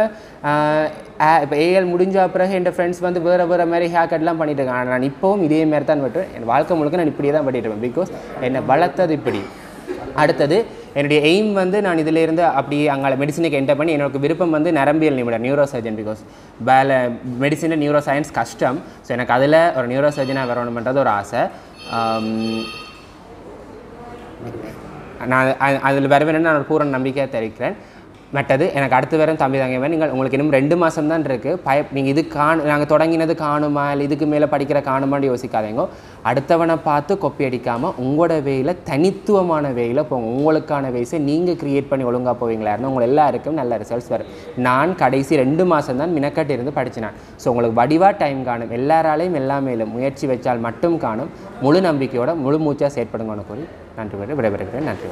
Speaker 10: இப்போ ஏஎல் முடிஞ்ச பிறகு என் ஃப்ரெண்ட்ஸ் வந்து வேறு வேறு மாதிரி ஹேர் கட்லாம் பண்ணிட்டு இருக்காங்க ஆனா நான் இப்போவும் இதே மாதிரி தான் விட்டுருவேன் என் வாழ்க்கை முழுக்க நான் இப்படியே தான் பண்ணிட்டு இருப்பேன் பிகாஸ் என்னை வளர்த்தது இப்படி அடுத்தது என்னுடைய எய்ம் வந்து நான் இதிலேருந்து அப்படி அங்கே மெடிசனுக்கு என்டர் பண்ணி என்னோட விருப்பம் வந்து நரம்பியல் நிபுணர் நியூரோ சர்ஜன் பிகாஸ் வேலை மெடிசனில் நியூரோ சயின்ஸ் கஷ்டம் ஸோ எனக்கு அதில் ஒரு நியூரோ சர்ஜனாக வரணுன்றது ஒரு ஆசை ஆம், நான் அதில் வருவேன்னு நான் ஒரு பூரண நம்பிக்கையாக தெரிவிக்கிறேன் மற்றது எனக்கு அடுத்து வரும் தம்பி தங்கவன் நீங்கள் உங்களுக்கு இன்னும் ரெண்டு மாதம் தான் இருக்குது பய நீங்கள் இது காணு நாங்கள் தொடங்கினது காணுமா இல்லை இதுக்கு மேலே படிக்கிற காணுமான்னு யோசிக்காதீங்க அடுத்தவனை பார்த்து கொப்பி அடிக்காமல் உங்களோட வேயில் தனித்துவமான வேயில் போங்க உங்களுக்கான வயசை நீங்கள் க்ரியேட் பண்ணி ஒழுங்காக போவீங்களா இருந்தால் உங்கள் எல்லாருக்கும் நல்ல ரிசல்ட்ஸ் வரும் நான் கடைசி ரெண்டு மாதம் தான் மினக்கட்டு இருந்து படிச்சினேன் ஸோ உங்களுக்கு வடிவாக டைம் காணும் எல்லாராலையும் எல்லாமேலும் முயற்சி வச்சால் மட்டும் காணும் முழு நம்பிக்கையோட முழு மூச்சாக செயற்படுங்கன்னு கூறி நன்றி கூறி விடைபெறுகிறேன் நன்றி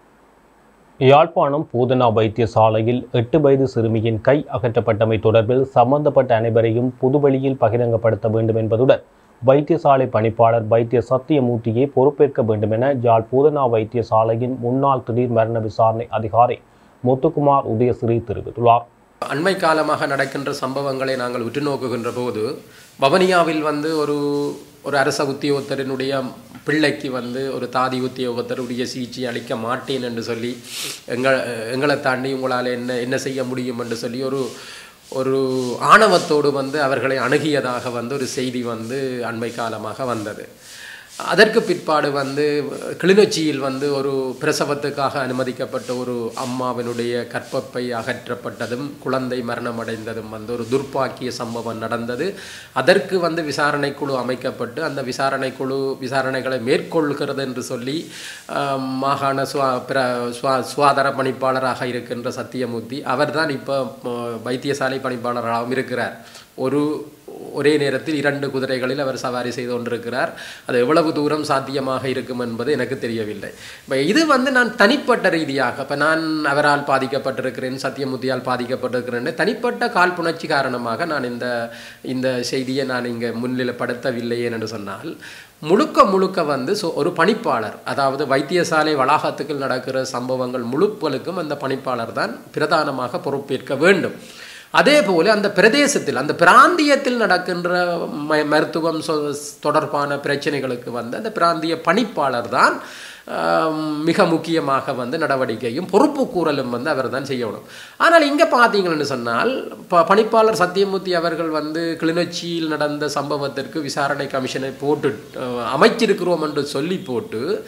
Speaker 1: யாழ்ப்பாணம் பூதனா வைத்தியசாலையில் எட்டு வயது சிறுமியின் கை அகற்றப்பட்டமை தொடர்பில் சம்பந்தப்பட்ட அனைவரையும் புதுவெளியில் பகிரங்கப்படுத்த வேண்டும் என்பதுடன் வைத்தியசாலை பணிப்பாளர் வைத்திய சத்தியமூர்த்தியே பொறுப்பேற்க வேண்டும் என யாழ் பூதனா வைத்தியசாலையின் முன்னாள் திடீர் மரண விசாரணை அதிகாரி முத்துக்குமார் உதயசிறி தெரிவித்துள்ளார்
Speaker 11: அண்மை காலமாக நடக்கின்ற சம்பவங்களை நாங்கள் உற்று நோக்குகின்ற போது வவனியாவில் வந்து ஒரு ஒரு அரச உத்தியோகத்தரினுடைய பிள்ளைக்கு வந்து ஒரு தாதி உத்தியோகத்தருடைய சிகிச்சை அளிக்க மாட்டேன் என்று சொல்லி எங்கள் எங்களை தாண்டி உங்களால் என்ன என்ன செய்ய முடியும் என்று சொல்லி ஒரு ஒரு ஆணவத்தோடு வந்து அவர்களை அணுகியதாக வந்து ஒரு செய்தி வந்து அண்மை காலமாக வந்தது அதற்கு பிற்பாடு வந்து கிளிநொச்சியில் வந்து ஒரு பிரசவத்துக்காக அனுமதிக்கப்பட்ட ஒரு அம்மாவினுடைய கற்பப்பை அகற்றப்பட்டதும் குழந்தை மரணமடைந்ததும் வந்து ஒரு துர்ப்பாக்கிய சம்பவம் நடந்தது அதற்கு வந்து விசாரணை குழு அமைக்கப்பட்டு அந்த விசாரணை குழு விசாரணைகளை மேற்கொள்கிறது என்று சொல்லி ஆம், மாகாண சுவா பிர சுவா சுகாதார பணிப்பாளராக இருக்கின்ற சத்தியமூர்த்தி அவர்தான் இப்போ வைத்தியசாலை பணிப்பாளராகவும் இருக்கிறார் ஒரு ஒரே நேரத்தில் இரண்டு குதிரைகளில் அவர் சவாரி செய்து கொண்டிருக்கிறார் அது எவ்வளவு தூரம் சாத்தியமாக இருக்கும் என்பது எனக்கு தெரியவில்லை இப்போ இது வந்து நான் தனிப்பட்ட ரீதியாக இப்போ நான் அவரால் பாதிக்கப்பட்டிருக்கிறேன் சத்தியமூர்த்தியால் பாதிக்கப்பட்டிருக்கிறேன் தனிப்பட்ட காழ்ப்புணர்ச்சி காரணமாக நான் இந்த இந்த செய்தியை நான் இங்கே முன்னிலைப்படுத்தவில்லை என்று சொன்னால் முழுக்க முழுக்க வந்து ஸோ ஒரு பணிப்பாளர் அதாவது வைத்தியசாலை வளாகத்துக்குள் நடக்கிற சம்பவங்கள் முழுக்களுக்கும் அந்த பணிப்பாளர் தான் பிரதானமாக பொறுப்பேற்க வேண்டும் அதே போல அந்த பிரதேசத்தில் அந்த பிராந்தியத்தில் நடக்கின்ற ம- மருத்துவம் சொ- தொடர்பான பிரச்சனைகளுக்கு வந்து அந்த பிராந்திய பணிப்பாளர் தான் ஆம், மிக முக்கியமாக வந்து நடவடிக்கையும் பொறுப்பு கூறலும் வந்து அவர் தான் செய்யணும் ஆனால் இங்கே பார்த்தீங்கன்னு சொன்னால் ப பணிப்பாளர் சத்தியமூர்த்தி அவர்கள் வந்து கிளிநொச்சியில் நடந்த சம்பவத்திற்கு விசாரணை கமிஷனை போட்டு அஹ், அமைச்சிருக்கிறோம் என்று சொல்லி போட்டு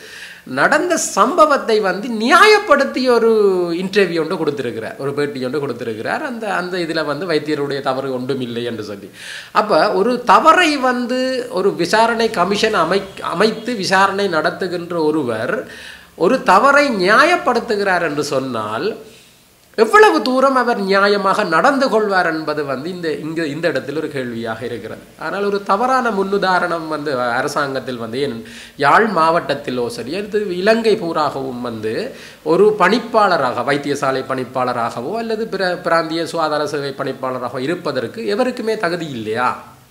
Speaker 11: நடந்த சம்பவத்தை வந்து நியாயப்படுத்தி ஒரு இன்டர்வியூ ஒன்று கொடுத்திருக்கிறார் ஒரு பேட்டி ஒன்று கொடுத்திருக்கிறார் அந்த அந்த இதில் வந்து வைத்தியருடைய தவறு ஒன்றும் இல்லை என்று சொல்லி அப்போ ஒரு தவறை வந்து ஒரு விசாரணை கமிஷன் அமை அமைத்து விசாரணை நடத்துகின்ற ஒருவர் ஒரு தவறை நியாயப்படுத்துகிறார் என்று சொன்னால் எவ்வளவு தூரம் அவர் நியாயமாக நடந்து கொள்வார் என்பது வந்து இந்த இங்க இந்த இடத்தில் ஒரு கேள்வியாக இருக்கிறது ஆனால் ஒரு தவறான முன்னுதாரணம் வந்து அரசாங்கத்தில் வந்து என் யாழ் மாவட்டத்திலோ சரி அடுத்து இலங்கை பூராகவும் வந்து ஒரு பணிப்பாளராக வைத்தியசாலை பணிப்பாளராகவோ அல்லது பிற பிராந்திய சுகாதார சேவை பணிப்பாளராக இருப்பதற்கு எவருக்குமே தகுதி இல்லையா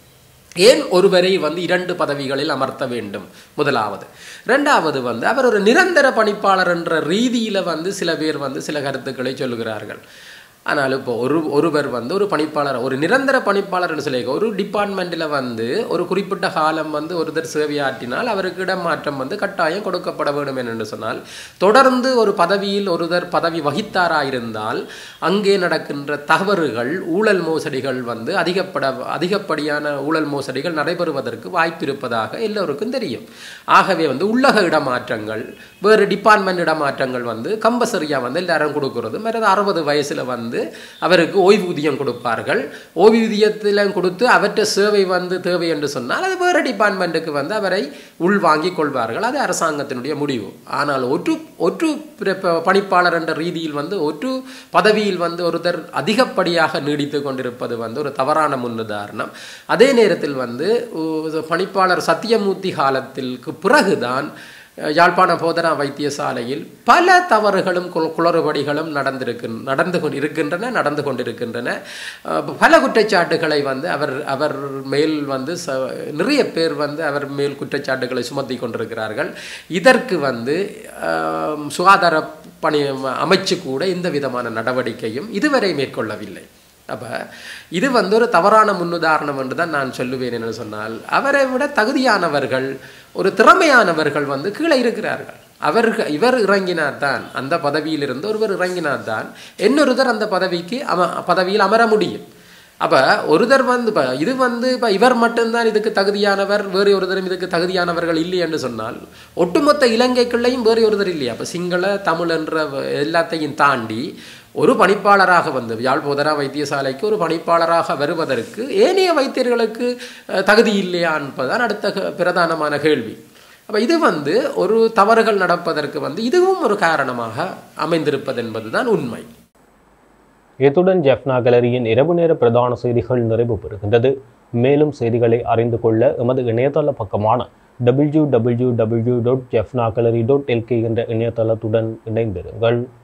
Speaker 11: ஏன் ஒருவரை வந்து இரண்டு பதவிகளில் அமர்த்த வேண்டும் முதலாவது ரெண்டாவது வந்து அவர் ஒரு நிரந்தர பணிப்பாளர் என்ற ரீதியில் வந்து சில பேர் வந்து சில கருத்துக்களை சொல்லுகிறார்கள் ஆனால் இப்போ ஒரு ஒருவர் வந்து ஒரு பணிப்பாளர் ஒரு நிரந்தர பணிப்பாளர்னு சொல்லி ஒரு டிபார்ட்மெண்ட்டில் வந்து ஒரு குறிப்பிட்ட காலம் வந்து ஒருத்தர் சேவையாற்றினால் அவருக்கு இடமாற்றம் வந்து கட்டாயம் கொடுக்கப்பட வேண்டும் என்று சொன்னால் தொடர்ந்து ஒரு பதவியில் ஒருவர் பதவி வகித்தாராயிருந்தால் அங்கே நடக்கின்ற தவறுகள் ஊழல் மோசடிகள் வந்து அதிகப்பட அதிகப்படியான ஊழல் மோசடிகள் நடைபெறுவதற்கு வாய்ப்பு இருப்பதாக எல்லோருக்கும் தெரியும் ஆகவே வந்து உள்ளக இடமாற்றங்கள் வேறு டிபார்ட்மெண்ட் இடமாற்றங்கள் வந்து கம்பசரியாக வந்து எல்லாரும் கொடுக்கறது மற்றது அறுபது வயசில் வந்து அவருக்கு ஓய்வூதியம் கொடுப்பார்கள் ஓய்வூதியத்தில் கொடுத்து அவற்றை சேவை வந்து தேவை என்று சொன்னால் அது வேறு டிபார்ட்மெண்ட்டுக்கு வந்து அவரை உள்வாங்கிக் கொள்வார்கள் அது அரசாங்கத்தினுடைய முடிவு ஆனால் ஒற்று ஒற்று பிர- ப- பணிப்பாளர் என்ற ரீதியில் வந்து ஒற்று பதவியில் வந்து ஒருத்தர் அதிகப்படியாக நீடித்து கொண்டிருப்பது வந்து ஒரு தவறான முன்னுதாரணம் அதே நேரத்தில் வந்து உ- பணிப்பாளர் சத்தியமூர்த்தி காலத்திற்கு பிறகுதான் அஹ், யாழ்ப்பாண போதனா வைத்தியசாலையில் பல தவறுகளும் குள- குளறுபடிகளும் நடந்திருக்கு நடந்து கொண்டு இருக்கின்றன நடந்து கொண்டிருக்கின்றன அஹ், பல குற்றச்சாட்டுகளை வந்து அவர் அவர் மேல் வந்து ச நிறைய பேர் வந்து அவர் மேல் குற்றச்சாட்டுகளை சுமத்தி கொண்டிருக்கிறார்கள் இதற்கு வந்து அஹ், சுகாதார பணி அமைச்சு கூட எந்த விதமான நடவடிக்கையும் இதுவரை மேற்கொள்ளவில்லை அப்போ இது வந்து ஒரு தவறான முன்னுதாரணம் என்று தான் நான் சொல்லுவேன் என்று சொன்னால் அவரை விட தகுதியானவர்கள் ஒரு திறமையானவர்கள் வந்து கீழே இருக்கிறார்கள் அவர்கள் இவர் இறங்கினார் தான் அந்த பதவியிலிருந்து ஒருவர் இறங்கினார் தான் இன்னொருத்தர் அந்த பதவிக்கு அம பதவியில் அமர முடியும் அப்போ ஒருத்தர் வந்து இப்போ இது வந்து இப்போ இவர் மட்டும்தான் இதுக்கு தகுதியானவர் வேறு ஒருத்தரும் இதுக்கு தகுதியானவர்கள் இல்லை என்று சொன்னால் ஒட்டுமொத்த இலங்கைக்குள்ளேயும் வேறு ஒருத்தர் இல்லையா அப்போ சிங்கள தமிழ் என்ற வ- எல்லாத்தையும் தாண்டி ஒரு பணிப்பாளராக வந்து யாழ் போதனா வைத்தியசாலைக்கு ஒரு பணிப்பாளராக வருவதற்கு ஏனைய வைத்தியர்களுக்கு அஹ், தகுதி இல்லையா என்பதுதான் அடுத்த க- பிரதானமான கேள்வி அப்போ இது வந்து ஒரு தவறுகள் நடப்பதற்கு வந்து இதுவும் ஒரு காரணமாக அமைந்திருப்பது என்பதுதான் உண்மை
Speaker 1: இத்துடன் ஜெஃப்னா கேலரியின் இரவு நேர பிரதான செய்திகள் நிறைவு பெறுகின்றது மேலும் செய்திகளை அறிந்து கொள்ள எமது இணையதள பக்கமான W W W dot Jaffna gallery dot LK என்ற இணையதளத்துடன் இணைந்திருங்கள்